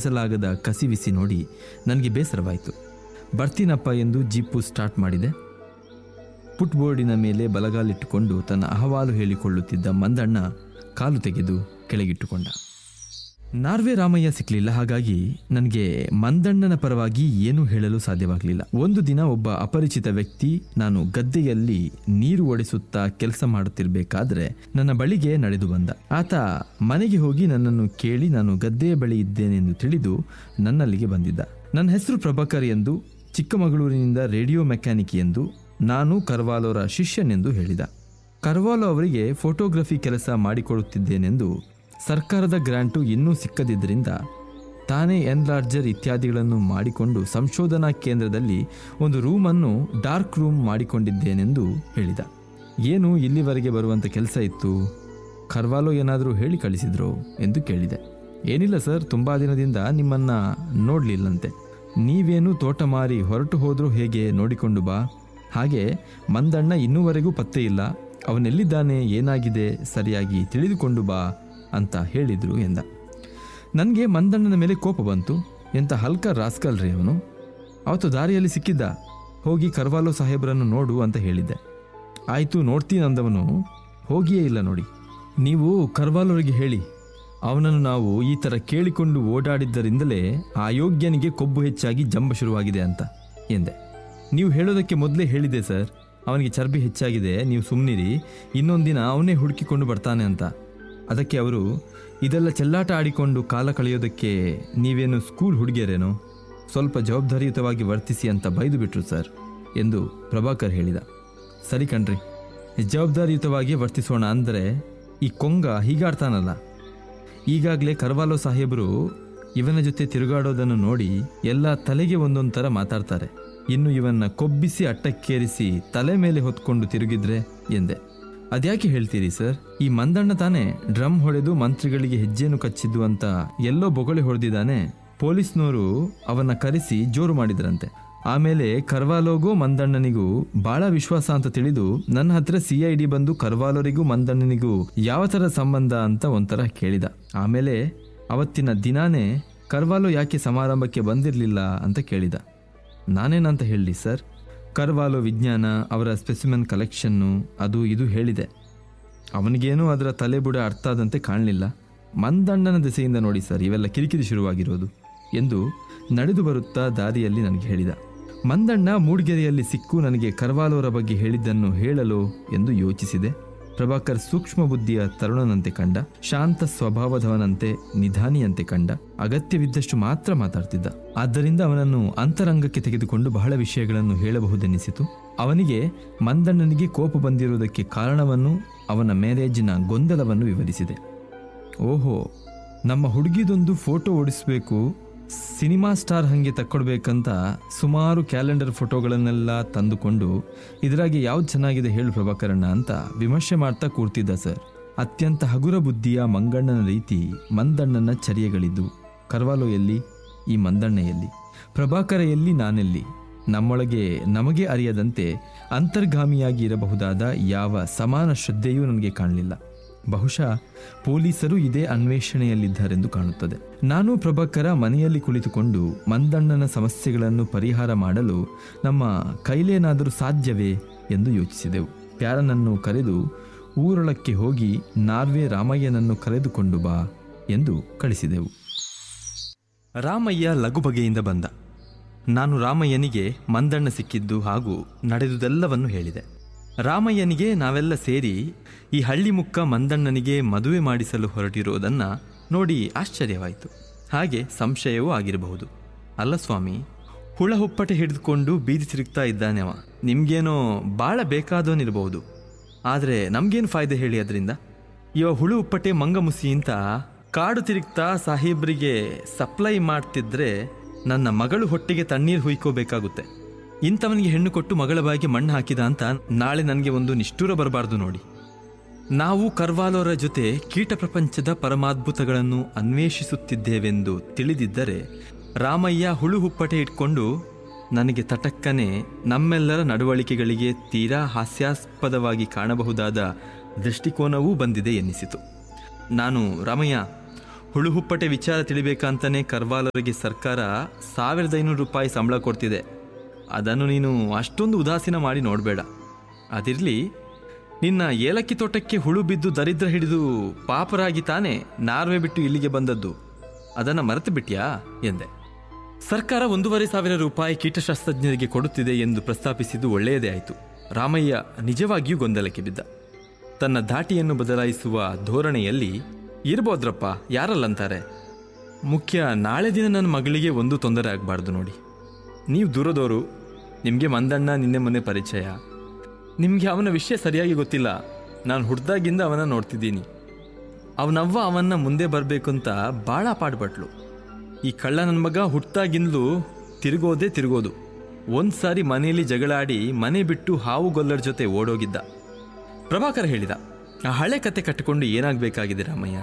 ಸಲಾಗದ ಕಸಿವಿಸಿ ನೋಡಿ ನನಗೆ ಬೇಸರವಾಯಿತು ಬರ್ತೀನಪ್ಪ ಎಂದು ಜೀಪು ಸ್ಟಾರ್ಟ್ ಮಾಡಿದೆ ಪುಟ್ಬೋರ್ಡಿನ ಮೇಲೆ ಬಲಗಾಲಿಟ್ಟುಕೊಂಡು ತನ್ನ ಅಹವಾಲು ಹೇಳಿಕೊಳ್ಳುತ್ತಿದ್ದ ಮಂದಣ್ಣ ಕಾಲು ತೆಗೆದು ಕೆಳಗಿಟ್ಟುಕೊಂಡ ನಾರ್ವೆ ರಾಮಯ್ಯ ಸಿಕ್ಕಲಿಲ್ಲ ಹಾಗಾಗಿ ನನಗೆ ಮಂದಣ್ಣನ ಪರವಾಗಿ ಏನೂ ಹೇಳಲು ಸಾಧ್ಯವಾಗಲಿಲ್ಲ ಒಂದು ದಿನ ಒಬ್ಬ ಅಪರಿಚಿತ ವ್ಯಕ್ತಿ ನಾನು ಗದ್ದೆಯಲ್ಲಿ ನೀರು ಒಡೆಸುತ್ತಾ ಕೆಲಸ ಮಾಡುತ್ತಿರಬೇಕಾದ್ರೆ ನನ್ನ ಬಳಿಗೆ ನಡೆದು ಬಂದ ಆತ ಮನೆಗೆ ಹೋಗಿ ನನ್ನನ್ನು ಕೇಳಿ ನಾನು ಗದ್ದೆಯ ಬಳಿ ಇದ್ದೇನೆಂದು ತಿಳಿದು ನನ್ನಲ್ಲಿಗೆ ಬಂದಿದ್ದ ನನ್ನ ಹೆಸರು ಪ್ರಭಾಕರ್ ಎಂದು ಚಿಕ್ಕಮಗಳೂರಿನಿಂದ ರೇಡಿಯೋ ಮೆಕ್ಯಾನಿಕ್ ಎಂದು ನಾನು ಕರ್ವಾಲೋರ ಶಿಷ್ಯನೆಂದು ಹೇಳಿದ ಕರ್ವಾಲೋ ಅವರಿಗೆ ಫೋಟೋಗ್ರಫಿ ಕೆಲಸ ಮಾಡಿಕೊಡುತ್ತಿದ್ದೇನೆಂದು ಸರ್ಕಾರದ ಗ್ರಾಂಟು ಇನ್ನೂ ಸಿಕ್ಕದಿದ್ದರಿಂದ ತಾನೇ ಎನ್ಲಾರ್ಜರ್ ಇತ್ಯಾದಿಗಳನ್ನು ಮಾಡಿಕೊಂಡು ಸಂಶೋಧನಾ ಕೇಂದ್ರದಲ್ಲಿ ಒಂದು ರೂಮನ್ನು ಡಾರ್ಕ್ ರೂಮ್ ಮಾಡಿಕೊಂಡಿದ್ದೇನೆಂದು ಹೇಳಿದ ಏನು ಇಲ್ಲಿವರೆಗೆ ಬರುವಂಥ ಕೆಲಸ ಇತ್ತು ಕರ್ವಾಲೋ ಏನಾದರೂ ಹೇಳಿ ಕಳಿಸಿದ್ರು ಎಂದು ಕೇಳಿದೆ ಏನಿಲ್ಲ ಸರ್ ತುಂಬ ದಿನದಿಂದ ನಿಮ್ಮನ್ನ ನೋಡಲಿಲ್ಲಂತೆ ನೀವೇನು ತೋಟ ಮಾರಿ ಹೊರಟು ಹೋದರೂ ಹೇಗೆ ನೋಡಿಕೊಂಡು ಬಾ ಹಾಗೆ ಮಂದಣ್ಣ ಇನ್ನೂವರೆಗೂ ಪತ್ತೆ ಇಲ್ಲ ಅವನೆಲ್ಲಿದ್ದಾನೆ ಏನಾಗಿದೆ ಸರಿಯಾಗಿ ತಿಳಿದುಕೊಂಡು ಬಾ ಅಂತ ಹೇಳಿದ್ರು ಎಂದ ನನಗೆ ಮಂದಣ್ಣನ ಮೇಲೆ ಕೋಪ ಬಂತು ಎಂಥ ಹಲ್ಕ ರಾಸ್ಕಲ್ ರೀ ಅವನು ಅವತ್ತು ದಾರಿಯಲ್ಲಿ ಸಿಕ್ಕಿದ್ದ ಹೋಗಿ ಕರ್ವಾಲೋ ಸಾಹೇಬರನ್ನು ನೋಡು ಅಂತ ಹೇಳಿದ್ದೆ ಆಯಿತು ನೋಡ್ತೀನಂದವನು ಹೋಗಿಯೇ ಇಲ್ಲ ನೋಡಿ ನೀವು ಕರ್ವಾಲೋರಿಗೆ ಹೇಳಿ ಅವನನ್ನು ನಾವು ಈ ಥರ ಕೇಳಿಕೊಂಡು ಓಡಾಡಿದ್ದರಿಂದಲೇ ಆ ಯೋಗ್ಯನಿಗೆ ಕೊಬ್ಬು ಹೆಚ್ಚಾಗಿ ಜಂಬ ಶುರುವಾಗಿದೆ ಅಂತ ಎಂದೆ ನೀವು ಹೇಳೋದಕ್ಕೆ ಮೊದಲೇ ಹೇಳಿದೆ ಸರ್ ಅವನಿಗೆ ಚರ್ಬಿ ಹೆಚ್ಚಾಗಿದೆ ನೀವು ಸುಮ್ಮನಿರಿ ಇನ್ನೊಂದಿನ ಅವನೇ ಹುಡುಕಿಕೊಂಡು ಬರ್ತಾನೆ ಅಂತ ಅದಕ್ಕೆ ಅವರು ಇದೆಲ್ಲ ಚೆಲ್ಲಾಟ ಆಡಿಕೊಂಡು ಕಾಲ ಕಳೆಯೋದಕ್ಕೆ ನೀವೇನು ಸ್ಕೂಲ್ ಹುಡುಗಿಯರೇನೋ ಸ್ವಲ್ಪ ಜವಾಬ್ದಾರಿಯುತವಾಗಿ ವರ್ತಿಸಿ ಅಂತ ಬೈದು ಬಿಟ್ರು ಸರ್ ಎಂದು ಪ್ರಭಾಕರ್ ಹೇಳಿದ ಸರಿ ಕಣ್ರಿ ಜವಾಬ್ದಾರಿಯುತವಾಗಿ ವರ್ತಿಸೋಣ ಅಂದರೆ ಈ ಕೊಂಗ ಹೀಗಾಡ್ತಾನಲ್ಲ ಈಗಾಗಲೇ ಕರ್ವಾಲೋ ಸಾಹೇಬರು ಇವನ ಜೊತೆ ತಿರುಗಾಡೋದನ್ನು ನೋಡಿ ಎಲ್ಲ ತಲೆಗೆ ಒಂದೊಂದು ಥರ ಮಾತಾಡ್ತಾರೆ ಇನ್ನು ಇವನ್ನ ಕೊಬ್ಬಿಸಿ ಅಟ್ಟಕ್ಕೇರಿಸಿ ತಲೆ ಮೇಲೆ ಹೊತ್ಕೊಂಡು ತಿರುಗಿದ್ರೆ ಎಂದೆ ಅದ್ಯಾಕೆ ಹೇಳ್ತೀರಿ ಸರ್ ಈ ಮಂದಣ್ಣ ತಾನೇ ಡ್ರಮ್ ಹೊಡೆದು ಮಂತ್ರಿಗಳಿಗೆ ಹೆಜ್ಜೆನು ಕಚ್ಚಿದ್ದು ಅಂತ ಎಲ್ಲೋ ಬೊಗಳೆ ಹೊಡೆದಿದ್ದಾನೆ ಪೊಲೀಸ್ನವರು ಅವನ್ನ ಕರೆಸಿ ಜೋರು ಮಾಡಿದ್ರಂತೆ ಆಮೇಲೆ ಕರ್ವಾಲೋಗೂ ಮಂದಣ್ಣನಿಗೂ ಬಹಳ ವಿಶ್ವಾಸ ಅಂತ ತಿಳಿದು ನನ್ನ ಹತ್ರ ಸಿ ಐ ಡಿ ಬಂದು ಕರ್ವಾಲೋರಿಗೂ ಮಂದಣ್ಣನಿಗೂ ಯಾವ ಥರ ಸಂಬಂಧ ಅಂತ ಒಂಥರ ಕೇಳಿದ ಆಮೇಲೆ ಅವತ್ತಿನ ದಿನಾನೇ ಕರ್ವಾಲೋ ಯಾಕೆ ಸಮಾರಂಭಕ್ಕೆ ಬಂದಿರಲಿಲ್ಲ ಅಂತ ಕೇಳಿದ ನಾನೇನಂತ ಹೇಳಲಿ ಸರ್ ಕರ್ವಾಲೋ ವಿಜ್ಞಾನ ಅವರ ಸ್ಪೆಸಿಮೆನ್ ಕಲೆಕ್ಷನ್ನು ಅದು ಇದು ಹೇಳಿದೆ ಅವನಿಗೇನೂ ಅದರ ತಲೆಬುಡ ಅರ್ಥ ಆದಂತೆ ಕಾಣಲಿಲ್ಲ ಮಂದಣ್ಣನ ದೆಸೆಯಿಂದ ನೋಡಿ ಸರ್ ಇವೆಲ್ಲ ಕಿರಿಕಿರಿ ಶುರುವಾಗಿರೋದು ಎಂದು ನಡೆದು ಬರುತ್ತಾ ದಾರಿಯಲ್ಲಿ ನನಗೆ ಹೇಳಿದ ಮಂದಣ್ಣ ಮೂಡ್ಗೆರೆಯಲ್ಲಿ ಸಿಕ್ಕು ನನಗೆ ಕರ್ವಾಲೋರ ಬಗ್ಗೆ ಹೇಳಿದ್ದನ್ನು ಹೇಳಲು ಎಂದು ಯೋಚಿಸಿದೆ ಪ್ರಭಾಕರ್ ಸೂಕ್ಷ್ಮ ಬುದ್ಧಿಯ ತರುಣನಂತೆ ಕಂಡ ಶಾಂತ ಸ್ವಭಾವದವನಂತೆ ನಿಧಾನಿಯಂತೆ ಕಂಡ ಅಗತ್ಯವಿದ್ದಷ್ಟು ಮಾತ್ರ ಮಾತಾಡ್ತಿದ್ದ ಆದ್ದರಿಂದ ಅವನನ್ನು ಅಂತರಂಗಕ್ಕೆ ತೆಗೆದುಕೊಂಡು ಬಹಳ ವಿಷಯಗಳನ್ನು ಹೇಳಬಹುದೆನಿಸಿತು ಅವನಿಗೆ ಮಂದಣ್ಣನಿಗೆ ಕೋಪ ಬಂದಿರುವುದಕ್ಕೆ ಕಾರಣವನ್ನು ಅವನ ಮ್ಯಾರೇಜಿನ ಗೊಂದಲವನ್ನು ವಿವರಿಸಿದೆ ಓಹೋ ನಮ್ಮ ಹುಡುಗಿದೊಂದು ಫೋಟೋ ಓಡಿಸ್ಬೇಕು ಸಿನಿಮಾ ಸ್ಟಾರ್ ಹಂಗೆ ತಕ್ಕೊಡ್ಬೇಕಂತ ಸುಮಾರು ಕ್ಯಾಲೆಂಡರ್ ಫೋಟೋಗಳನ್ನೆಲ್ಲ ತಂದುಕೊಂಡು ಇದರಾಗಿ ಯಾವ್ದು ಚೆನ್ನಾಗಿದೆ ಹೇಳು ಪ್ರಭಾಕರಣ್ಣ ಅಂತ ವಿಮರ್ಶೆ ಮಾಡ್ತಾ ಕೂರ್ತಿದ್ದ ಸರ್ ಅತ್ಯಂತ ಹಗುರ ಬುದ್ಧಿಯ ಮಂಗಣ್ಣನ ರೀತಿ ಮಂದಣ್ಣನ ಚರ್ಯೆಗಳಿದ್ದು ಕರ್ವಾಲೋ ಎಲ್ಲಿ ಈ ಮಂದಣ್ಣ ಎಲ್ಲಿ ಪ್ರಭಾಕರ ಎಲ್ಲಿ ನಾನೆಲ್ಲಿ ನಮ್ಮೊಳಗೆ ನಮಗೆ ಅರಿಯದಂತೆ ಅಂತರ್ಗಾಮಿಯಾಗಿ ಇರಬಹುದಾದ ಯಾವ ಸಮಾನ ಶ್ರದ್ಧೆಯೂ ನನಗೆ ಕಾಣಲಿಲ್ಲ ಬಹುಶಃ ಪೊಲೀಸರು ಇದೇ ಅನ್ವೇಷಣೆಯಲ್ಲಿದ್ದಾರೆಂದು ಕಾಣುತ್ತದೆ ನಾನು ಪ್ರಭಾಕರ ಮನೆಯಲ್ಲಿ ಕುಳಿತುಕೊಂಡು ಮಂದಣ್ಣನ ಸಮಸ್ಯೆಗಳನ್ನು ಪರಿಹಾರ ಮಾಡಲು ನಮ್ಮ ಕೈಲೇನಾದರೂ ಸಾಧ್ಯವೇ ಎಂದು ಯೋಚಿಸಿದೆವು ಪ್ಯಾರನನ್ನು ಕರೆದು ಊರೊಳಕ್ಕೆ ಹೋಗಿ ನಾರ್ವೆ ರಾಮಯ್ಯನನ್ನು ಕರೆದುಕೊಂಡು ಬಾ ಎಂದು ಕಳಿಸಿದೆವು ರಾಮಯ್ಯ ಲಘು ಬಗೆಯಿಂದ ಬಂದ ನಾನು ರಾಮಯ್ಯನಿಗೆ ಮಂದಣ್ಣ ಸಿಕ್ಕಿದ್ದು ಹಾಗೂ ನಡೆದುದೆಲ್ಲವನ್ನು ಹೇಳಿದೆ ರಾಮಯ್ಯನಿಗೆ ನಾವೆಲ್ಲ ಸೇರಿ ಈ ಹಳ್ಳಿ ಮುಕ್ಕ ಮಂದಣ್ಣನಿಗೆ ಮದುವೆ ಮಾಡಿಸಲು ಹೊರಟಿರುವುದನ್ನು ನೋಡಿ ಆಶ್ಚರ್ಯವಾಯಿತು ಹಾಗೆ ಸಂಶಯವೂ ಆಗಿರಬಹುದು ಅಲ್ಲ ಸ್ವಾಮಿ ಹುಳ ಹುಪ್ಪಟೆ ಹಿಡಿದುಕೊಂಡು ಬೀದಿ ತಿರುಗ್ತಾ ಇದ್ದಾನೆ ಅವ ನಿಮ್ಗೇನೋ ಭಾಳ ಬೇಕಾದವನಿರಬಹುದು ಆದರೆ ನಮ್ಗೇನು ಫಾಯ್ದೆ ಹೇಳಿ ಅದರಿಂದ ಇವ ಹುಳು ಉಪ್ಪಟೆ ಮಂಗಮುಸಿ ಅಂತ ಕಾಡು ತಿರುಗ್ತಾ ಸಾಹೇಬ್ರಿಗೆ ಸಪ್ಲೈ ಮಾಡ್ತಿದ್ರೆ ನನ್ನ ಮಗಳು ಹೊಟ್ಟೆಗೆ ತಣ್ಣೀರು ಹುಯ್ಕೋಬೇಕಾಗುತ್ತೆ ಇಂಥವನಿಗೆ ಹೆಣ್ಣು ಕೊಟ್ಟು ಮಗಳ ಬಾಯಿಗೆ ಮಣ್ಣು ಹಾಕಿದ ಅಂತ ನಾಳೆ ನನಗೆ ಒಂದು ನಿಷ್ಠೂರ ಬರಬಾರ್ದು ನೋಡಿ ನಾವು ಕರ್ವಾಲೋರ ಜೊತೆ ಕೀಟ ಪ್ರಪಂಚದ ಪರಮಾದ್ಭುತಗಳನ್ನು ಅನ್ವೇಷಿಸುತ್ತಿದ್ದೇವೆಂದು ತಿಳಿದಿದ್ದರೆ ರಾಮಯ್ಯ ಹುಳು ಹುಪ್ಪಟೆ ಇಟ್ಕೊಂಡು ನನಗೆ ತಟಕ್ಕನೆ ನಮ್ಮೆಲ್ಲರ ನಡವಳಿಕೆಗಳಿಗೆ ತೀರಾ ಹಾಸ್ಯಾಸ್ಪದವಾಗಿ ಕಾಣಬಹುದಾದ ದೃಷ್ಟಿಕೋನವೂ ಬಂದಿದೆ ಎನ್ನಿಸಿತು ನಾನು ರಾಮಯ್ಯ ಹುಳುಹುಪ್ಪಟೆ ವಿಚಾರ ತಿಳಿಬೇಕಂತಾನೆ ಕರ್ವಾಲರಿಗೆ ಸರ್ಕಾರ ಸಾವಿರದ ಐನೂರು ರೂಪಾಯಿ ಸಂಬಳ ಕೊಡ್ತಿದೆ ಅದನ್ನು ನೀನು ಅಷ್ಟೊಂದು ಉದಾಸೀನ ಮಾಡಿ ನೋಡಬೇಡ ಅದಿರಲಿ ನಿನ್ನ ಏಲಕ್ಕಿ ತೋಟಕ್ಕೆ ಹುಳು ಬಿದ್ದು ದರಿದ್ರ ಹಿಡಿದು ಪಾಪರಾಗಿ ತಾನೇ ನಾರ್ವೆ ಬಿಟ್ಟು ಇಲ್ಲಿಗೆ ಬಂದದ್ದು ಅದನ್ನು ಮರೆತು ಬಿಟ್ಯಾ ಎಂದೆ ಸರ್ಕಾರ ಒಂದೂವರೆ ಸಾವಿರ ರೂಪಾಯಿ ಕೀಟಶಾಸ್ತ್ರಜ್ಞರಿಗೆ ಕೊಡುತ್ತಿದೆ ಎಂದು ಪ್ರಸ್ತಾಪಿಸಿದ್ದು ಒಳ್ಳೆಯದೇ ಆಯಿತು ರಾಮಯ್ಯ ನಿಜವಾಗಿಯೂ ಗೊಂದಲಕ್ಕೆ ಬಿದ್ದ ತನ್ನ ಧಾಟಿಯನ್ನು ಬದಲಾಯಿಸುವ ಧೋರಣೆಯಲ್ಲಿ ಇರ್ಬೋದ್ರಪ್ಪ ಯಾರಲ್ಲಂತಾರೆ ಮುಖ್ಯ ನಾಳೆ ದಿನ ನನ್ನ ಮಗಳಿಗೆ ಒಂದು ತೊಂದರೆ ಆಗಬಾರ್ದು ನೋಡಿ ನೀವು ದೂರದವರು ನಿಮಗೆ ಮಂದಣ್ಣ ನಿನ್ನೆ ಮೊನ್ನೆ ಪರಿಚಯ ನಿಮಗೆ ಅವನ ವಿಷಯ ಸರಿಯಾಗಿ ಗೊತ್ತಿಲ್ಲ ನಾನು ಹುಡ್ದಾಗಿಂದ ಅವನ ನೋಡ್ತಿದ್ದೀನಿ ಅವನವ್ವ ಅವನ್ನ ಮುಂದೆ ಬರಬೇಕು ಅಂತ ಭಾಳ ಪಾಡ್ಪಟ್ಲು ಈ ಕಳ್ಳ ನನ್ನ ಮಗ ಹುಟ್ಟಾಗಿಂದಲೂ ತಿರುಗೋದೇ ತಿರುಗೋದು ಒಂದು ಸಾರಿ ಮನೆಯಲ್ಲಿ ಜಗಳಾಡಿ ಮನೆ ಬಿಟ್ಟು ಹಾವು ಗೊಲ್ಲರ ಜೊತೆ ಓಡೋಗಿದ್ದ ಪ್ರಭಾಕರ್ ಹೇಳಿದ ಆ ಹಳೆ ಕತೆ ಕಟ್ಟಿಕೊಂಡು ಏನಾಗಬೇಕಾಗಿದೆ ರಾಮಯ್ಯ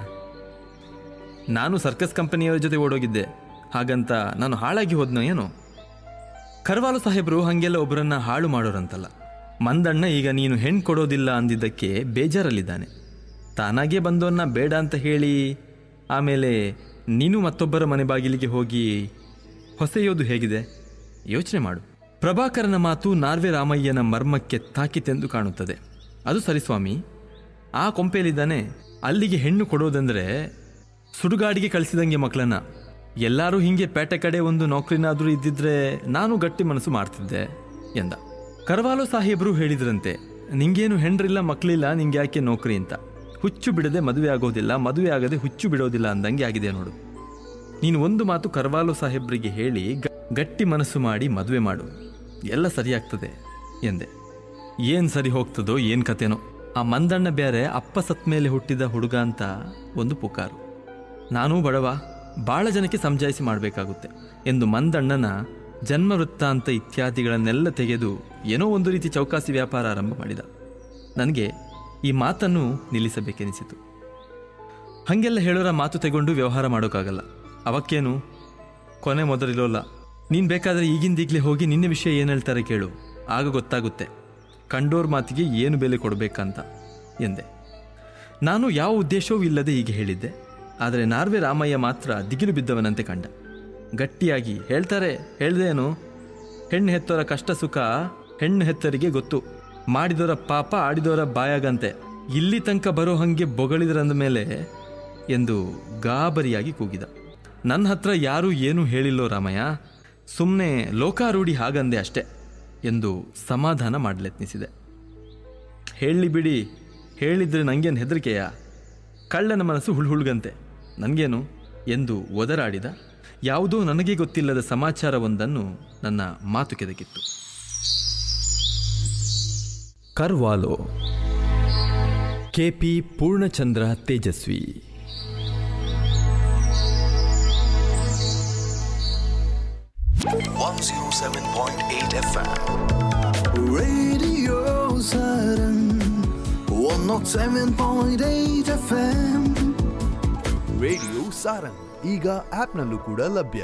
ನಾನು ಸರ್ಕಸ್ ಕಂಪನಿಯವರ ಜೊತೆ ಓಡೋಗಿದ್ದೆ ಹಾಗಂತ ನಾನು ಹಾಳಾಗಿ ಹೋದ್ನೋ ಏನೋ ಕರ್ವಾಲು ಸಾಹೇಬರು ಹಾಗೆಲ್ಲ ಒಬ್ಬರನ್ನ ಹಾಳು ಮಾಡೋರಂತಲ್ಲ ಮಂದಣ್ಣ ಈಗ ನೀನು ಹೆಣ್ಣು ಕೊಡೋದಿಲ್ಲ ಅಂದಿದ್ದಕ್ಕೆ ಬೇಜಾರಲ್ಲಿದ್ದಾನೆ ತಾನಾಗೇ ಬಂದವನ್ನ ಬೇಡ ಅಂತ ಹೇಳಿ ಆಮೇಲೆ ನೀನು ಮತ್ತೊಬ್ಬರ ಮನೆ ಬಾಗಿಲಿಗೆ ಹೋಗಿ ಹೊಸೆಯೋದು ಹೇಗಿದೆ ಯೋಚನೆ ಮಾಡು ಪ್ರಭಾಕರನ ಮಾತು ನಾರ್ವೆ ರಾಮಯ್ಯನ ಮರ್ಮಕ್ಕೆ ತಾಕಿತೆಂದು ಕಾಣುತ್ತದೆ ಅದು ಸರಿ ಸ್ವಾಮಿ ಆ ಕೊಂಪೆಯಲ್ಲಿದ್ದಾನೆ ಅಲ್ಲಿಗೆ ಹೆಣ್ಣು ಕೊಡೋದಂದ್ರೆ ಸುಡುಗಾಡಿಗೆ ಕಳಿಸಿದಂಗೆ ಮಕ್ಕಳನ್ನ ಎಲ್ಲರೂ ಹಿಂಗೆ ಪೇಟೆ ಕಡೆ ಒಂದು ನೌಕರಿನಾದರೂ ಇದ್ದಿದ್ರೆ ನಾನು ಗಟ್ಟಿ ಮನಸ್ಸು ಮಾಡ್ತಿದ್ದೆ ಎಂದ ಕರ್ವಾಲೋ ಸಾಹೇಬರು ಹೇಳಿದ್ರಂತೆ ನಿಂಗೇನು ಹೆಂಡ್ರಿಲ್ಲ ಮಕ್ಕಳಿಲ್ಲ ನಿಂಗೆ ಯಾಕೆ ನೌಕರಿ ಅಂತ ಹುಚ್ಚು ಬಿಡದೆ ಮದುವೆ ಆಗೋದಿಲ್ಲ ಮದುವೆ ಆಗದೆ ಹುಚ್ಚು ಬಿಡೋದಿಲ್ಲ ಅಂದಂಗೆ ಆಗಿದೆ ನೋಡು ನೀನು ಒಂದು ಮಾತು ಕರ್ವಾಲೋ ಸಾಹೇಬ್ರಿಗೆ ಹೇಳಿ ಗ- ಗಟ್ಟಿ ಮನಸ್ಸು ಮಾಡಿ ಮದುವೆ ಮಾಡು ಎಲ್ಲ ಸರಿಯಾಗ್ತದೆ ಎಂದೆ ಏನ್ ಸರಿ ಹೋಗ್ತದೋ ಏನ್ ಕತೆನೋ ಆ ಮಂದಣ್ಣ ಬೇರೆ ಅಪ್ಪ ಸತ್ ಮೇಲೆ ಹುಟ್ಟಿದ ಹುಡುಗ ಅಂತ ಒಂದು ಪುಕಾರು ನಾನೂ ಬಡವ ಬಾಳ ಜನಕ್ಕೆ ಸಮಜಾಯಿಸಿ ಮಾಡಬೇಕಾಗುತ್ತೆ ಎಂದು ಮಂದಣ್ಣನ ಜನ್ಮ ವೃತ್ತಾಂತ ಇತ್ಯಾದಿಗಳನ್ನೆಲ್ಲ ತೆಗೆದು ಏನೋ ಒಂದು ರೀತಿ ಚೌಕಾಸಿ ವ್ಯಾಪಾರ ಆರಂಭ ಮಾಡಿದ ನನಗೆ ಈ ಮಾತನ್ನು ನಿಲ್ಲಿಸಬೇಕೆನಿಸಿತು ಹಾಗೆಲ್ಲ ಹೇಳೋರ ಮಾತು ತಗೊಂಡು ವ್ಯವಹಾರ ಮಾಡೋಕ್ಕಾಗಲ್ಲ ಅವಕ್ಕೇನು ಕೊನೆ ಮೊದಲಿರೋಲ್ಲ ನೀನು ಬೇಕಾದರೆ ಈಗಿಂದೀಗಲೇ ಹೋಗಿ ನಿನ್ನ ವಿಷಯ ಏನು ಹೇಳ್ತಾರೆ ಕೇಳು ಆಗ ಗೊತ್ತಾಗುತ್ತೆ ಕಂಡೋರ್ ಮಾತಿಗೆ ಏನು ಬೆಲೆ ಕೊಡಬೇಕಂತ ಎಂದೆ ನಾನು ಯಾವ ಉದ್ದೇಶವೂ ಇಲ್ಲದೆ ಹೀಗೆ ಹೇಳಿದ್ದೆ ಆದರೆ ನಾರ್ವೆ ರಾಮಯ್ಯ ಮಾತ್ರ ದಿಗಿಲು ಬಿದ್ದವನಂತೆ ಕಂಡ ಗಟ್ಟಿಯಾಗಿ ಹೇಳ್ತಾರೆ ಹೇಳ್ದೇನು ಹೆಣ್ಣು ಹೆತ್ತೋರ ಕಷ್ಟ ಸುಖ ಹೆಣ್ಣು ಹೆತ್ತರಿಗೆ ಗೊತ್ತು ಮಾಡಿದವರ ಪಾಪ ಆಡಿದವರ ಬಾಯಾಗಂತೆ ಇಲ್ಲಿ ತನಕ ಬರೋ ಹಂಗೆ ಬೊಗಳಿದ್ರಂದ ಮೇಲೆ ಎಂದು ಗಾಬರಿಯಾಗಿ ಕೂಗಿದ ನನ್ನ ಹತ್ರ ಯಾರೂ ಏನೂ ಹೇಳಿಲ್ಲೋ ರಾಮಯ್ಯ ಸುಮ್ಮನೆ ಲೋಕಾರೂಢಿ ಹಾಗಂದೆ ಅಷ್ಟೆ ಎಂದು ಸಮಾಧಾನ ಮಾಡಲೆತ್ನಿಸಿದೆ ಹೇಳಿ ಬಿಡಿ ಹೇಳಿದ್ರೆ ನಂಗೇನು ಹೆದರಿಕೆಯ ಕಳ್ಳನ ಮನಸ್ಸು ಹುಳ್ಹುಳ್ಗಂತೆ ನನಗೇನು ಎಂದು ಒದರಾಡಿದ ಯಾವುದೋ ನನಗೆ ಗೊತ್ತಿಲ್ಲದ ಸಮಾಚಾರವೊಂದನ್ನು ನನ್ನ ಮಾತು ಕೆದಕಿತ್ತು Karvalo K P Poornachandra Tejaswi one zero seven point eight FM. Radio Saturn 107.8 FM radio Sarang ಈಗ ಆಪ್ನಲ್ಲೂ ಕೂಡ ಲಭ್ಯ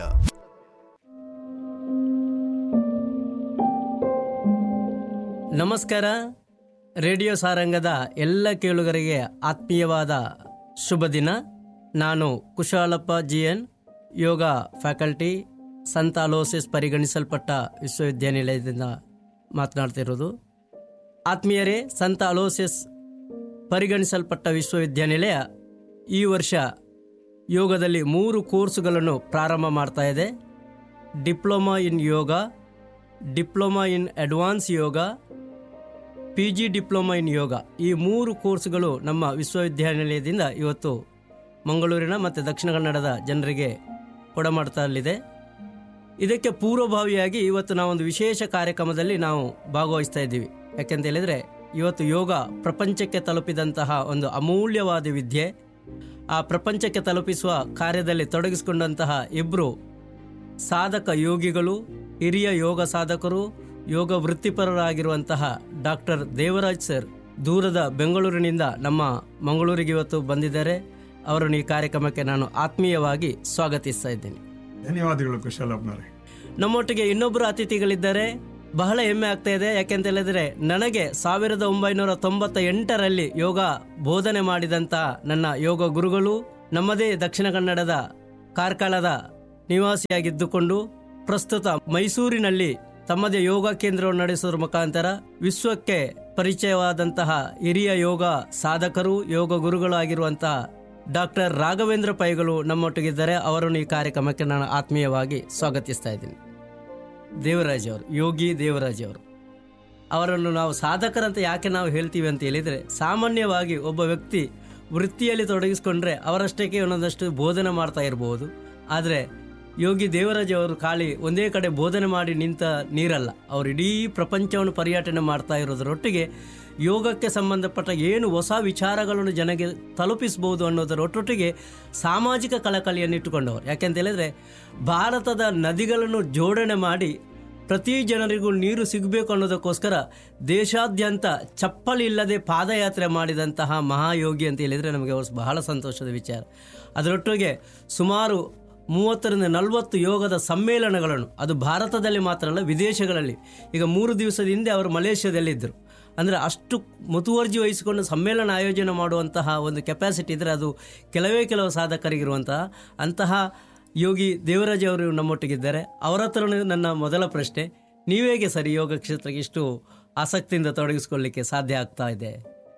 ನಮಸ್ಕಾರ ರೇಡಿಯೋ ಸಾರಂಗದ ಎಲ್ಲ ಕೇಳುಗರಿಗೆ ಆತ್ಮೀಯವಾದ ಶುಭ ದಿನ ನಾನು Kushalappa G N yoga faculty ಸಂತ ಅಲೋಸಿಸ್ ಪರಿಗಣಿಸಲ್ಪಟ್ಟ ವಿಶ್ವವಿದ್ಯಾನಿಲಯದಿಂದ ಮಾತನಾಡ್ತಿರೋದು ಆತ್ಮೀಯರೇ ಸಂತ ಅಲೋಸಿಸ್ ಪರಿಗಣಿಸಲ್ಪಟ್ಟ ವಿಶ್ವವಿದ್ಯಾನಿಲಯ ಈ ವರ್ಷ ಯೋಗದಲ್ಲಿ ಮೂರು ಕೋರ್ಸುಗಳನ್ನು ಪ್ರಾರಂಭ ಮಾಡ್ತಾ ಇದೆ diploma in yoga diploma in advance yoga P G diploma in yoga ಈ ಮೂರು ಕೋರ್ಸ್ಗಳು ನಮ್ಮ ವಿಶ್ವವಿದ್ಯಾನಿಲಯದಿಂದ ಇವತ್ತು ಮಂಗಳೂರಿನ ಮತ್ತು ದಕ್ಷಿಣ ಕನ್ನಡದ ಜನರಿಗೆ ಕೊಡಮಾಡ್ತಲ್ಲಿದೆ ಇದಕ್ಕೆ ಪೂರ್ವಭಾವಿಯಾಗಿ ಇವತ್ತು ನಾವೊಂದು ವಿಶೇಷ ಕಾರ್ಯಕ್ರಮದಲ್ಲಿ ನಾವು ಭಾಗವಹಿಸ್ತಾ ಇದ್ದೀವಿ ಯಾಕೆಂತ ಹೇಳಿದರೆ ಇವತ್ತು ಯೋಗ ಪ್ರಪಂಚಕ್ಕೆ ತಲುಪಿದಂತಹ ಒಂದು ಅಮೂಲ್ಯವಾದ ವಿದ್ಯೆ ಆ ಪ್ರಪಂಚಕ್ಕೆ ತಲುಪಿಸುವ ಕಾರ್ಯದಲ್ಲಿ ತೊಡಗಿಸಿಕೊಂಡಂತಹ ಇಬ್ಬರು ಸಾಧಕ ಯೋಗಿಗಳು ಹಿರಿಯ ಯೋಗ ಸಾಧಕರು ಯೋಗ ವೃತ್ತಿಪರರಾಗಿರುವಂತಹ ಡಾಕ್ಟರ್ ದೇವರಾಜ್ ಸರ್ ದೂರದ ಬೆಂಗಳೂರಿನಿಂದ ನಮ್ಮ ಮಂಗಳೂರಿಗೆ ಇವತ್ತು ಬಂದಿದ್ದಾರೆ ಅವರನ್ನು ಈ ಕಾರ್ಯಕ್ರಮಕ್ಕೆ ನಾನು ಆತ್ಮೀಯವಾಗಿ ಸ್ವಾಗತಿಸ್ತಾ ಇದ್ದೇನೆ ಧನ್ಯವಾದಗಳು ಕುಶಲಪ್ಪನವರೇ ನಮ್ಮೊಟ್ಟಿಗೆ ಇನ್ನೊಬ್ಬರು ಅತಿಥಿಗಳಿದ್ದಾರೆ ಬಹಳ ಹೆಮ್ಮೆ ಆಗ್ತಾ ಇದೆ ಯಾಕೆಂತ ಹೇಳಿದ್ರೆ ನನಗೆ ಸಾವಿರದ ಒಂಬೈನೂರ ತೊಂಬತ್ತ ಎಂಟರಲ್ಲಿ ಯೋಗ ಬೋಧನೆ ಮಾಡಿದಂಥ ನನ್ನ ಯೋಗ ಗುರುಗಳು ನಮ್ಮದೇ ದಕ್ಷಿಣ ಕನ್ನಡದ ಕಾರ್ಕಳದ ನಿವಾಸಿಯಾಗಿದ್ದುಕೊಂಡು ಪ್ರಸ್ತುತ ಮೈಸೂರಿನಲ್ಲಿ ತಮ್ಮದೇ ಯೋಗ ಕೇಂದ್ರವನ್ನು ನಡೆಸುವ ಮುಖಾಂತರ ವಿಶ್ವಕ್ಕೆ ಪರಿಚಯವಾದಂತಹ ಹಿರಿಯ ಯೋಗ ಸಾಧಕರು ಯೋಗ ಗುರುಗಳು ಆಗಿರುವಂತಹ ಡಾಕ್ಟರ್ ರಾಘವೇಂದ್ರ ಪೈಗಳು ನಮ್ಮೊಟ್ಟಿಗಿದ್ದಾರೆ ಅವರನ್ನು ಈ ಕಾರ್ಯಕ್ರಮಕ್ಕೆ ನಾನು ಆತ್ಮೀಯವಾಗಿ ಸ್ವಾಗತಿಸ್ತಾ ಇದ್ದೀನಿ ದೇವರಾಜ್ ಅವರು ಯೋಗಿ ದೇವರಾಜ್ ಅವರು ಅವರನ್ನು ನಾವು ಸಾಧಕರಂತ ಯಾಕೆ ನಾವು ಹೇಳ್ತೀವಿ ಅಂತ ಹೇಳಿದರೆ ಸಾಮಾನ್ಯವಾಗಿ ಒಬ್ಬ ವ್ಯಕ್ತಿ ವೃತ್ತಿಯಲ್ಲಿ ತೊಡಗಿಸ್ಕೊಂಡ್ರೆ ಅವರಷ್ಟಕ್ಕೆ ಒಂದೊಂದಷ್ಟು ಬೋಧನೆ ಮಾಡ್ತಾ ಇರಬಹುದು ಆದರೆ ಯೋಗಿ ದೇವರಾಜ್ ಅವರು ಖಾಲಿ ಒಂದೇ ಕಡೆ ಬೋಧನೆ ಮಾಡಿ ನಿಂತ ನೀರಲ್ಲ ಅವರು ಇಡೀ ಪ್ರಪಂಚವನ್ನು ಪರ್ಯಟನೆ ಮಾಡ್ತಾ ಇರೋದರೊಟ್ಟಿಗೆ ಯೋಗಕ್ಕೆ ಸಂಬಂಧಪಟ್ಟ ಏನು ಹೊಸ ವಿಚಾರಗಳನ್ನು ಜನಗೆ ತಲುಪಿಸಬಹುದು ಅನ್ನೋದರೊಟ್ಟೊಟ್ಟಿಗೆ ಸಾಮಾಜಿಕ ಕಳಕಳಿಯನ್ನು ಇಟ್ಟುಕೊಂಡವರು ಯಾಕೆಂತ ಹೇಳಿದ್ರೆ ಭಾರತದ ನದಿಗಳನ್ನು ಜೋಡಣೆ ಮಾಡಿ ಪ್ರತಿ ಜನರಿಗೂ ನೀರು ಸಿಗಬೇಕು ಅನ್ನೋದಕ್ಕೋಸ್ಕರ ದೇಶಾದ್ಯಂತ ಚಪ್ಪಲಿ ಇಲ್ಲದೆ ಪಾದಯಾತ್ರೆ ಮಾಡಿದಂತಹ ಮಹಾಯೋಗಿ ಅಂತ ಹೇಳಿದರೆ ನಮಗೆ ಅವ್ರು ಬಹಳ ಸಂತೋಷದ ವಿಚಾರ ಅದರೊಟ್ಟಿಗೆ ಸುಮಾರು ಮೂವತ್ತರಿಂದ ನಲವತ್ತು ಯೋಗದ ಸಮ್ಮೇಳನಗಳನ್ನು ಅದು ಭಾರತದಲ್ಲಿ ಮಾತ್ರ ಅಲ್ಲ ವಿದೇಶಗಳಲ್ಲಿ ಈಗ ಮೂರು ದಿವಸದ ಹಿಂದೆ ಅವರು ಮಲೇಷ್ಯಾದಲ್ಲಿದ್ದರು ಅಂದರೆ ಅಷ್ಟು ಮುತುವರ್ಜಿ ವಹಿಸಿಕೊಂಡು ಸಮ್ಮೇಳನ ಆಯೋಜನೆ ಮಾಡುವಂತಹ ಒಂದು ಕೆಪಾಸಿಟಿ ಇದ್ದರೆ ಅದು ಕೆಲವೇ ಕೆಲವು ಸಾಧಕರಿಗಿರುವಂತಹ ಅಂತಹ ಯೋಗಿ ದೇವರಾಜ್ ಅವರು ನಮ್ಮೊಟ್ಟಿಗಿದ್ದಾರೆ ಅವರ ಹತ್ರ ನನ್ನ ಮೊದಲ ಪ್ರಶ್ನೆ ನೀವೇಗೆ ಸರಿ ಯೋಗ ಕ್ಷೇತ್ರಕ್ಕೆ ಇಷ್ಟು ಆಸಕ್ತಿಯಿಂದ ತೊಡಗಿಸ್ಕೊಳ್ಳಿಕ್ಕೆ ಸಾಧ್ಯ ಆಗ್ತಾ ಇದೆ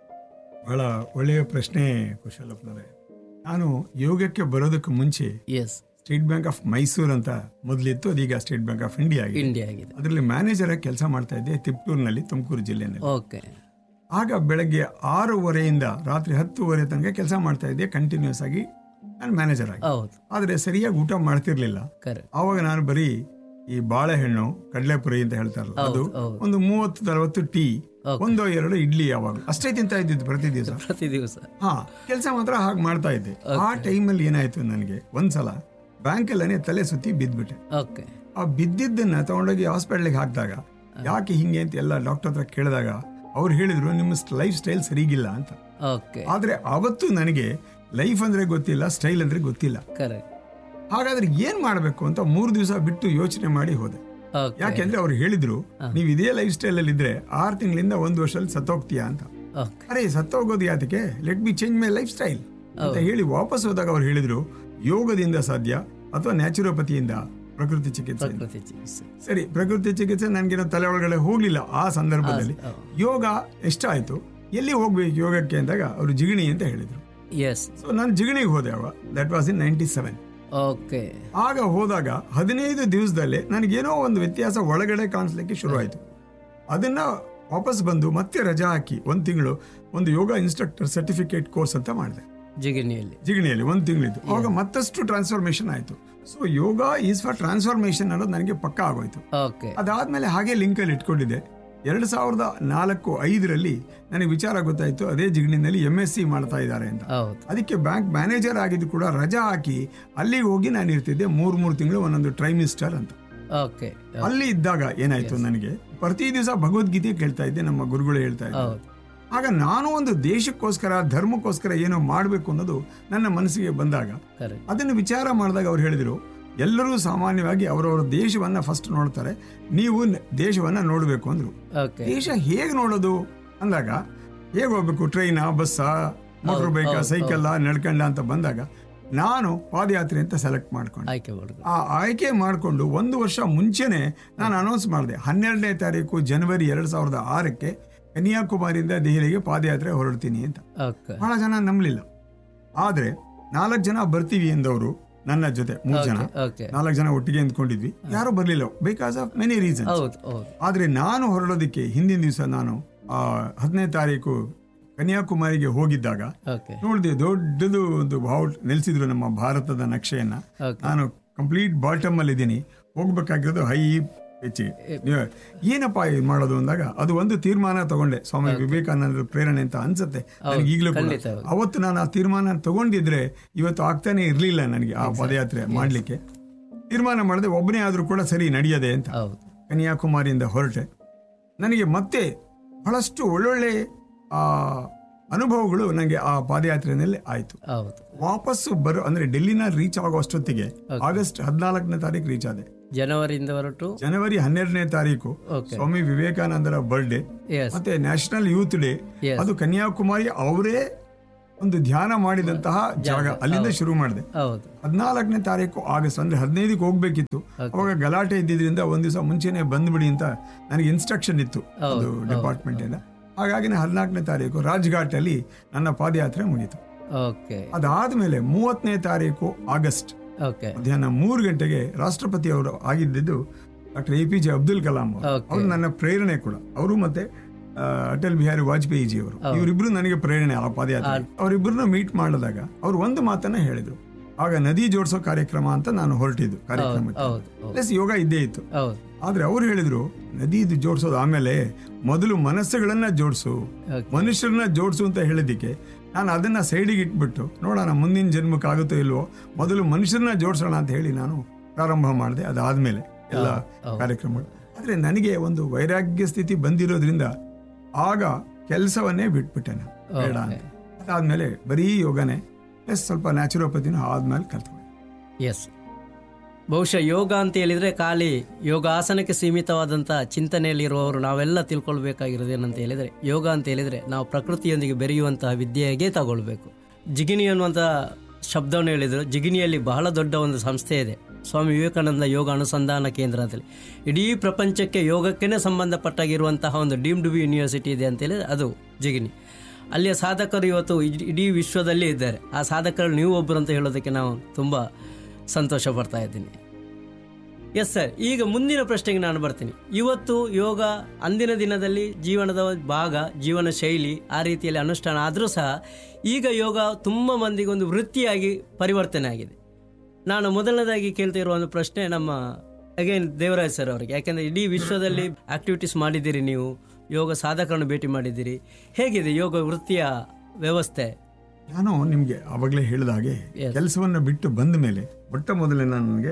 ಬಹಳ ಒಳ್ಳೆಯ ಪ್ರಶ್ನೆ ಕುಶಲಪ್ಪನವರೇ ನಾನು ಯೋಗಕ್ಕೆ ಬರೋದಕ್ಕೆ ಮುಂಚೆ S State Bank of Mysore ಅಂತ ಮೊದಲಿತ್ತು ಅದೀಗ ಸ್ಟೇಟ್ ಬ್ಯಾಂಕ್ ಆಫ್ ಇಂಡಿಯಾ ಆಗಿದೆ ಇಂಡಿಯಾ ಆಗಿದೆ ಅದರಲ್ಲಿ ಮ್ಯಾನೇಜರ್ ಆಗಿ ಕೆಲಸ ಮಾಡ್ತಾ ಇದ್ದೆ ತಿಪ್ಟೂರಿನಲ್ಲಿ ತುಮಕೂರು ಜಿಲ್ಲೆನಲ್ಲಿ ಓಕೆ ಆಗ ಬೆಳಗ್ಗೆ ಆರೂವರೆಯಿಂದ ರಾತ್ರಿ ಹತ್ತುವರೆ ತನಕ ಕೆಲಸ ಮಾಡ್ತಾ ಇದ್ದೆ ಕಂಟಿನ್ಯೂಸ್ ಆಗಿ ನಾನು ಮ್ಯಾನೇಜರ್ ಆಗಿ ಹೌದು ಆದರೆ ಸರಿಯಾಗಿ ಊಟ ಮಾಡ್ತಿರ್ಲಿಲ್ಲ ಕರೆ ಆವಾಗ ನಾನು ಬರೀ ಈ ಬಾಳೆಹಣ್ಣು ಕಡಲೆಪುರಿ ಅಂತ ಹೇಳ್ತಾರಲ್ಲ ಅದು ಹೌದು. ಒಂದು ಮೂವತ್ತು ನಲವತ್ತು ಟೀ ಒಂದೋ ಎರಡು ಇಡ್ಲಿ ಯಾವಾಗ ಅಷ್ಟೇ ತಿಂತಾ ಇದ್ದಿದ್ದು ಪ್ರತಿ ದಿವಸ ಪ್ರತಿ ದಿವಸ ಹಾ ಕೆಲಸ ಮಾತ್ರ ಹಾಗೆ ಮಾಡ್ತಾ ಇದ್ದೆ ಆ ಟೈಮಲ್ಲಿ ಏನಾಯ್ತು ನನಗೆ ಒಂದ್ಸಲ ಬ್ಯಾಂಕಲ್ಲೇ ತಲೆ ಸುತ್ತಿ ಬಿದ್ದ್ಬಿಟ್ಟೆ ಓಕೆ ಆ ಬಿದ್ದಿದ್ದನ್ನ ತಗೊಂಡೋಗಿ ಹಾಸ್ಪಿಟ್ಲಿಗೆ ಹಾಕಿದಾಗ ಯಾಕೆ ಹಿಂಗೆ ಅಂತ ಎಲ್ಲ ಡಾಕ್ಟರ್ ಹತ್ರ ಕೇಳಿದಾಗ ಅವ್ರು ಹೇಳಿದ್ರು ನಿಮ್ಮ ಲೈಫ್ ಸ್ಟೈಲ್ ಸರಿಗಿಲ್ಲ ಅಂತ ಓಕೆ ಆದ್ರೆ ಅವತ್ತು ನನಗೆ ಲೈಫ್ ಅಂದ್ರೆ ಗೊತ್ತಿಲ್ಲ ಸ್ಟೈಲ್ ಅಂದ್ರೆ ಗೊತ್ತಿಲ್ಲ ಕರೆಕ್ಟ್ ಹಾಗಾದ್ರೆ ಏನ್ ಮಾಡ್ಬೇಕು ಅಂತ ಮೂರು ದಿವಸ ಬಿಟ್ಟು ಯೋಚನೆ ಮಾಡಿ ಹೋದೆ ಓಕೆ ಯಾಕೆಂದ್ರೆ ಅವ್ರು ಹೇಳಿದ್ರು ನೀವು ಇದೇ ಲೈಫ್ ಸ್ಟೈಲ್ ಅಲ್ಲಿ ಇದ್ರೆ ಆರು ತಿಂಗಳಿಂದ ಒಂದು ವರ್ಷದಲ್ಲಿ ಸತ್ತೋಗ್ತೀಯಾ ಅಂತ ಓಕೆ ಅರೆ ಸತ್ತೋಗೋದು ಯಾತಕ್ಕೆ let be change my lifestyle ಅಂತ ಹೇಳಿ ವಾಪಸ್ ಹೋದಾಗ ಅವ್ರು ಹೇಳಿದ್ರು ಯೋಗದಿಂದ ಸಾಧ್ಯ ಅಥವಾ ನ್ಯಾಚುರೋಪತಿಯಿಂದ ಪ್ರಕೃತಿ ಚಿಕಿತ್ಸೆ ಪ್ರಕೃತಿ ಚಿಕಿತ್ಸೆ ಸರಿ ಪ್ರಕೃತಿ ಚಿಕಿತ್ಸೆ ನನಗೇನೋ ತಲೆ ಒಳಗಡೆ ಹೋಗ್ಲಿಲ್ಲ ಆ ಸಂದರ್ಭದಲ್ಲಿ ಆ, ಯೋಗ ಇಷ್ಟ ಆಯ್ತು ಎಲ್ಲಿ ಹೋಗ್ಬೇಕು ಯೋಗಕ್ಕೆ ಅಂದಾಗ ಅವರು ಜಿಗಣಿ ಅಂತ ಹೇಳಿದ್ರು ಎಸ್ ಸೊ ನಾನು ಜಿಗಣಿಗೆ ಹೋದೆ ಅವಾಗ that was in ninety seven okay ಆಗ ಹೋದಾಗ ಹದಿನೈದು ದಿವಸದಲ್ಲೇ ನನಗೇನೋ ಒಂದು ವ್ಯತ್ಯಾಸ ಒಳಗಡೆ ಕಾಣಿಸ್ಲಿಕ್ಕೆ ಶುರು ಆಯ್ತು ಅದನ್ನ ವಾಪಸ್ ಬಂದು ಮತ್ತೆ ರಜಾ ಹಾಕಿ ಒಂದು ತಿಂಗಳು ಒಂದು ಯೋಗ ಇನ್ಸ್ಟ್ರಕ್ಟರ್ ಸರ್ಟಿಫಿಕೇಟ್ ಕೋರ್ಸ್ ಅಂತ ಮಾಡಿದೆ ಜಿಗಿಣಿಯಲ್ಲಿ ಜಿಗಣಿಯಲ್ಲಿ ಒಂದು ತಿಂಗಳಿದ್ದು ಆವಾಗ ಮತ್ತಷ್ಟು ಟ್ರಾನ್ಸ್ಫಾರ್ಮೇಶನ್ ಆಯ್ತು so yoga is for transformation ಅನ್ನೋದು ನನಗೆ ಪಕ್ಕ ಆಗೋಯ್ತು ಓಕೆ ಅದಾದ್ಮೇಲೆ ಹಾಗೆ ಲಿಂಕಲ್ಲಿ ಇಟ್ಕೊಂಡಿದ್ದೆ ಎರಡು ಸಾವಿರದ ನಾಲ್ಕು ಐದರಲ್ಲಿ ನನಗೆ ವಿಚಾರ ಗೊತ್ತಾಯ್ತು ಅದೇ ಜಿಗಣಿನಲ್ಲಿ ಎಂ ಎಸ್ ಸಿ ಮಾಡ್ತಾ ಇದ್ದಾರೆ ಅಂತ ಹೌದು ಅದಕ್ಕೆ ಬ್ಯಾಂಕ್ ಮ್ಯಾನೇಜರ್ ಆಗಿದ್ದು ಕೂಡ ರಜಾ ಹಾಕಿ ಅಲ್ಲಿಗೆ ಹೋಗಿ ನಾನು ಇರ್ತಿದ್ದೆ ಮೂರ್ ಮೂರು ತಿಂಗಳು ಒಂದೊಂದು ಟ್ರೈಮಿಸ್ಟರ್ ಅಂತ ಓಕೆ ಅಲ್ಲಿ ಇದ್ದಾಗ ಏನಾಯ್ತು ನನಗೆ ಪ್ರತಿ ದಿವಸ ಭಗವದ್ಗೀತೆ ಕೇಳ್ತಾ ಇದ್ದೆ ನಮ್ಮ ಗುರುಗಳು ಹೇಳ್ತಾ ಇದ್ದೆ ಹೌದು ಆಗ ನಾನು ಒಂದು ದೇಶಕ್ಕೋಸ್ಕರ ಧರ್ಮಕ್ಕೋಸ್ಕರ ಏನೋ ಮಾಡಬೇಕು ಅನ್ನೋದು ನನ್ನ ಮನಸ್ಸಿಗೆ ಬಂದಾಗ ಕರೆಕ್ಟ್ ಅದನ್ನು ವಿಚಾರ ಮಾಡಿದಾಗ ಅವ್ರು ಹೇಳಿದರು ಎಲ್ಲರೂ ಸಾಮಾನ್ಯವಾಗಿ ಅವರವರ ದೇಶವನ್ನ ಫಸ್ಟ್ ನೋಡ್ತಾರೆ ನೀವು ನ- ದೇಶವನ್ನ ನೋಡಬೇಕು ಅಂದ್ರು ಓಕೆ ದೇಶ ಹೇಗೆ ನೋಡೋದು ಅಂದಾಗ ಹೇಗೆ ಹೋಗ್ಬೇಕು ಟ್ರೈನಾ ಬಸ್ಸಾ ಮೋಟರ್ ಬೈಕಾ ಸೈಕಲ್ಲ ನಡ್ಕಂಡ ಅಂತ ಬಂದಾಗ ನಾನು ಪಾದಯಾತ್ರೆ ಅಂತ ಸೆಲೆಕ್ಟ್ ಮಾಡ್ಕೊಂಡೆ ಆಯ್ಕೆ ಮಾಡುದು ಆ ಆಯ್ಕೆ ಮಾಡಿಕೊಂಡು ಒಂದು ವರ್ಷ ಮುಂಚೆನೆ ನಾನು ಅನೌನ್ಸ್ ಮಾಡಿದೆ ಹನ್ನೆರಡನೇ ತಾರೀಕು ಜನವರಿ ಎರಡ್ ಸಾವಿರದ ಆರಕ್ಕೆ ಕನ್ಯಾಕುಮಾರಿಯಿಂದ ದೆಹಲಿಗೆ ಪಾದಯಾತ್ರೆ ಹೊರಡ್ತೀನಿ ಅಂತ ಓಕೆ ಬಹಳ ಜನ ನಂಬಲಿಲ್ಲ ಆದ್ರೆ ನಾಲ್ಕು ಜನ ಬರ್ತೀವಿ ಎಂದವರು ನನ್ನ ಜೊತೆ ಮೂರು ಜನ ಓಕೆ ನಾಲ್ಕು ಜನ ಒಟ್ಟಿಗೆ ಅಂದ್ಕೊಂಡಿದ್ವಿ ಯಾರು ಬರಲಿಲ್ಲ ಬಿಕಾಸ್ ಆಫ್ ಮೆನಿ ರೀಸನ್ ಹೌದು ಹೌದು ಆದ್ರೆ ನಾನು ಹೊರಡೋದಕ್ಕೆ ಹಿಂದಿನ ದಿವಸ ನಾನು ಆ ಹದಿನೈದು ತಾರೀಕು ಕನ್ಯಾಕುಮಾರಿಗೆ ಹೋಗಿದ್ದಾಗ ಓಕೆ ನೋಡಿದೆ ದೊಡ್ಡದು ಒಂದು ಬಾವುಟ್ ನೆಲೆಸಿದ್ರು ನಮ್ಮ ಭಾರತದ ನಕ್ಷೆಯನ್ನ Okay. ನಾನು ಕಂಪ್ಲೀಟ್ ಬಾಟಮ್ ಅಲ್ಲಿ ಇದ್ದೀನಿ ಹೋಗ್ಬೇಕಾಗಿರೋದು ಹೈ ಹೆಚ್ಚಿಗೆ ನೀವು ಏನಪ್ಪ ಇದು ಮಾಡೋದು ಅಂದಾಗ ಅದು ಒಂದು ತೀರ್ಮಾನ ತಗೊಂಡೆ ಸ್ವಾಮಿ ವಿವೇಕಾನಂದರ ಪ್ರೇರಣೆ ಅಂತ ಅನ್ಸುತ್ತೆ ನನಗೆ ಈಗಲೂ ಕೂಡ ಖಂಡಿತವಾಗಿ. ಅವತ್ತು ನಾನು ಆ ತೀರ್ಮಾನ ತಗೊಂಡಿದ್ರೆ ಇವತ್ತು ಆಗ್ತಾನೆ ಇರ್ಲಿಲ್ಲ ನನಗೆ ಆ ಪದಯಾತ್ರೆ ಮಾಡ್ಲಿಕ್ಕೆ ತೀರ್ಮಾನ ಮಾಡಿದೆ ಒಬ್ಬನೇ ಆದ್ರೂ ಕೂಡ ಸರಿ ನಡೆಯದೆ ಅಂತ ಹೌದು ಕನ್ಯಾಕುಮಾರಿಯಿಂದ ಹೊರಟೆ ನನಗೆ ಮತ್ತೆ ಬಹಳಷ್ಟು ಒಳ್ಳೊಳ್ಳೆ ಆ ಅನುಭವಗಳು ನನಗೆ ಆ ಪಾದಯಾತ್ರೆಯಲ್ಲಿ ಆಯಿತು ಹೌದು ವಾಪಸ್ಸು ಬರೋ ಅಂದ್ರೆ ಡೆಲ್ಲಿನ ರೀಚ್ ಆಗೋ ಅಷ್ಟೊತ್ತಿಗೆ ಆಗಸ್ಟ್ ಹದಿನಾಲ್ಕನೇ ತಾರೀಕು ರೀಚ್ ಆದೆ ಜನವರಿಯಿಂದ ಹೊರಟು ಜನವರಿ ಹನ್ನೆರಡನೇ ತಾರೀಕು Okay. ಸ್ವಾಮಿ ವಿವೇಕಾನಂದರ ಬರ್ಡೇ ಎಸ್ ಮತ್ತೆ ನ್ಯಾಷನಲ್ ಯೂತ್ ಡೇ Yes. ಅದು ಕನ್ಯಾಕುಮಾರಿ ಅವರೇ ಒಂದು ಧ್ಯಾನ ಮಾಡಿದಂತಹ ಜಾಗ ಅಲ್ಲಿಂದ ಶುರು ಮಾಡಿದೆ ಹೌದು ಹದಿನಾಲ್ಕನೇ ತಾರೀಕು ಆಗಸ್ಟ್ ಅಂದ್ರೆ ಹದಿನೈದಕ್ಕೆ ಹೋಗ್ಬೇಕಿತ್ತು ಅವಾಗ ಗಲಾಟೆ ಇದ್ದಿದ್ರಿಂದ ಒಂದ್ ದಿವಸ ಮುಂಚೆನೆ ಬಂದ್ಬಿಡಿ ಅಂತ ನನಗೆ ಇನ್ಸ್ಟ್ರಕ್ಷನ್ ಇತ್ತು ಅದು ಡಿಪಾರ್ಟ್ಮೆಂಟ್ ಇಂದ ಹಾಗಾಗಿ ನಾನು ಹದಿನಾಲ್ಕನೇ ತಾರೀಕು ರಾಜ್ಘಾಟ್ ಅಲ್ಲಿ ನನ್ನ ಪಾದಯಾತ್ರೆ ಮುಗೀತು ಓಕೆ ಅದಾದ್ಮೇಲೆ ಮೂವತ್ತನೇ ತಾರೀಕು ಆಗಸ್ಟ್ ಓಕೆ ಮಧ್ಯಾಹ್ನ ಮೂರು ಗಂಟೆಗೆ ರಾಷ್ಟ್ರಪತಿ ಅವರು ಆಗಿದ್ದಿದ್ದು doctor A P J Abdul Kalam ಅವರು Okay. ಅವರು ನನ್ನ ಪ್ರೇರಣೆ ಕೂಡ ಅವರು ಮತ್ತೆ ಆ, ಅಟಲ್ ಬಿಹಾರಿ ವಾಜಪೇಯಿ ಜಿ ಅವರು ಇವರಿಬ್ರು ನನಗೆ ಪ್ರೇರಣೆ ಆ ಪಾದಯಾತ್ರೆ ಅವರಿಬ್ಬರನ್ನ ಮೀಟ್ ಮಾಡಿದಾಗ ಅವ್ರು ಒಂದು ಮಾತನ್ನ ಹೇಳಿದ್ರು ಆಗ ನದಿ ಜೋಡಿಸೋ ಕಾರ್ಯಕ್ರಮ ಅಂತ ನಾನು ಹೊರಟಿದ್ದು ಕಾರ್ಯಕ್ರಮಕ್ಕೆ ಹೌದು ಹೌದು ಪ್ಲಸ್ ಯೋಗ ಇದ್ದೇ ಇತ್ತು ಹೌದು ಆದ್ರೆ ಅವ್ರು ಹೇಳಿದ್ರು ನದಿದು ಜೋಡಿಸೋದು ಆಮೇಲೆ ಮೊದಲು ಮನಸ್ಸುಗಳನ್ನ ಜೋಡಿಸು Okay. ಮನುಷ್ಯರನ್ನ ಜೋಡಿಸು ಅಂತ ಹೇಳಿದ್ದಕ್ಕೆ ನಾನು ಅದನ್ನ ಸೈಡಿಗೆ ಇಟ್ಬಿಟ್ಟು ನೋಡೋಣ ಮುಂದಿನ ಜನ್ಮಕ್ಕೆ ಆಗುತ್ತೋ ಇಲ್ವೋ ಮೊದಲು ಮನುಷ್ಯರನ್ನ ಜೋಡಿಸೋಣ ಅಂತ ಹೇಳಿ ನಾನು ಪ್ರಾರಂಭ ಮಾಡಿದೆ ಅದಾದ್ಮೇಲೆ ಎಲ್ಲ ಕಾರ್ಯಕ್ರಮಗಳು ಆದ್ರೆ ನನಗೆ ಒಂದು ವೈರಾಗ್ಯ ಸ್ಥಿತಿ ಬಂದಿರೋದ್ರಿಂದ ಆಗ ಕೆಲಸವನ್ನೇ ಬಿಟ್ಬಿಟ್ಟೆ ನಾನು ಬೇಡ ಅಂತ ಅದಾದ್ಮೇಲೆ ಬರೀ ಯೋಗನೇ ಪ್ಲಸ್ ಸ್ವಲ್ಪ ನ್ಯಾಚುರೋಪತಿನೂ ಆದ್ಮೇಲೆ ಕಲ್ತ್ಕೊಂಡೆ ಎಸ್ ಬಹುಶಃ ಯೋಗ ಅಂತ ಹೇಳಿದ್ರೆ ಖಾಲಿ ಯೋಗಾಸನಕ್ಕೆ ಸೀಮಿತವಾದಂಥ ಚಿಂತನೆಯಲ್ಲಿರುವವರು ನಾವೆಲ್ಲ ತಿಳ್ಕೊಳ್ಬೇಕಾಗಿರೋದು ಏನಂತ ಹೇಳಿದರೆ ಯೋಗ ಅಂತ ಹೇಳಿದರೆ ನಾವು ಪ್ರಕೃತಿಯೊಂದಿಗೆ ಬೆರೆಯುವಂತಹ ವಿದ್ಯೆಗೆ ತಗೊಳ್ಬೇಕು ಜಿಗಿನಿ ಅನ್ನುವಂಥ ಶಬ್ದವನ್ನು ಹೇಳಿದರು ಜಿಗಿನಿಯಲ್ಲಿ ಬಹಳ ದೊಡ್ಡ ಒಂದು ಸಂಸ್ಥೆ ಇದೆ ಸ್ವಾಮಿ ವಿವೇಕಾನಂದ ಯೋಗ ಅನುಸಂಧಾನ ಕೇಂದ್ರ ಅಂತೇಳಿ ಇಡೀ ಪ್ರಪಂಚಕ್ಕೆ ಯೋಗಕ್ಕೇ ಸಂಬಂಧಪಟ್ಟಾಗಿರುವಂತಹ ಒಂದು ಡೀಮ್ಡ್ ಬಿ ಯೂನಿವರ್ಸಿಟಿ ಇದೆ ಅಂತ ಹೇಳಿದ್ರೆ ಅದು ಜಿಗಿನಿ ಅಲ್ಲಿಯ ಸಾಧಕರು ಇವತ್ತು ಇಡ್- ಇಡೀ ವಿಶ್ವದಲ್ಲಿ ಇದ್ದಾರೆ ಆ ಸಾಧಕರು ನೀವು ಒಬ್ಬರು ಅಂತ ಹೇಳೋದಕ್ಕೆ ನಾವು ತುಂಬ ಸಂತೋಷ ಪಡ್ತಾ ಇದ್ದೀನಿ ಎಸ್ ಸರ್ ಈಗ ಮುಂದಿನ ಪ್ರಶ್ನೆಗೆ ನಾನು ಬರ್ತೀನಿ ಇವತ್ತು ಯೋಗ ಅಂದಿನ ದಿನದಲ್ಲಿ ಜೀವನದ ಭಾಗ ಜೀವನ ಶೈಲಿ ಆ ರೀತಿಯಲ್ಲಿ ಅನುಷ್ಠಾನ ಆದರೂ ಸಹ ಈಗ ಯೋಗ ತುಂಬ ಮಂದಿಗೆ ಒಂದು ವೃತ್ತಿಯಾಗಿ ಪರಿವರ್ತನೆ ಆಗಿದೆ ನಾನು ಮೊದಲನೇದಾಗಿ ಕೇಳ್ತಾ ಇರುವ ಒಂದು ಪ್ರಶ್ನೆ ನಮ್ಮ ಅಗೇನ್ ದೇವರಾಜ್ ಸರ್ ಅವರಿಗೆ ಯಾಕೆಂದರೆ ಇಡೀ ವಿಶ್ವದಲ್ಲಿ ಆಕ್ಟಿವಿಟೀಸ್ ಮಾಡಿದ್ದೀರಿ ನೀವು ಯೋಗ ಸಾಧಕರನ್ನು ಭೇಟಿ ಮಾಡಿದ್ದೀರಿ ಹೇಗಿದೆ ಯೋಗ ವೃತ್ತಿಯ ವ್ಯವಸ್ಥೆ ನಾನು ನಿಮ್ಗೆ ಆವಾಗಲೇ ಹೇಳಿದ ಹಾಗೆ Yes. ಕೆಲಸವನ್ನು ಬಿಟ್ಟು ಬಂದ ಮೇಲೆ ಮೊಟ್ಟ ಮೊದಲೇ ನನಗೆ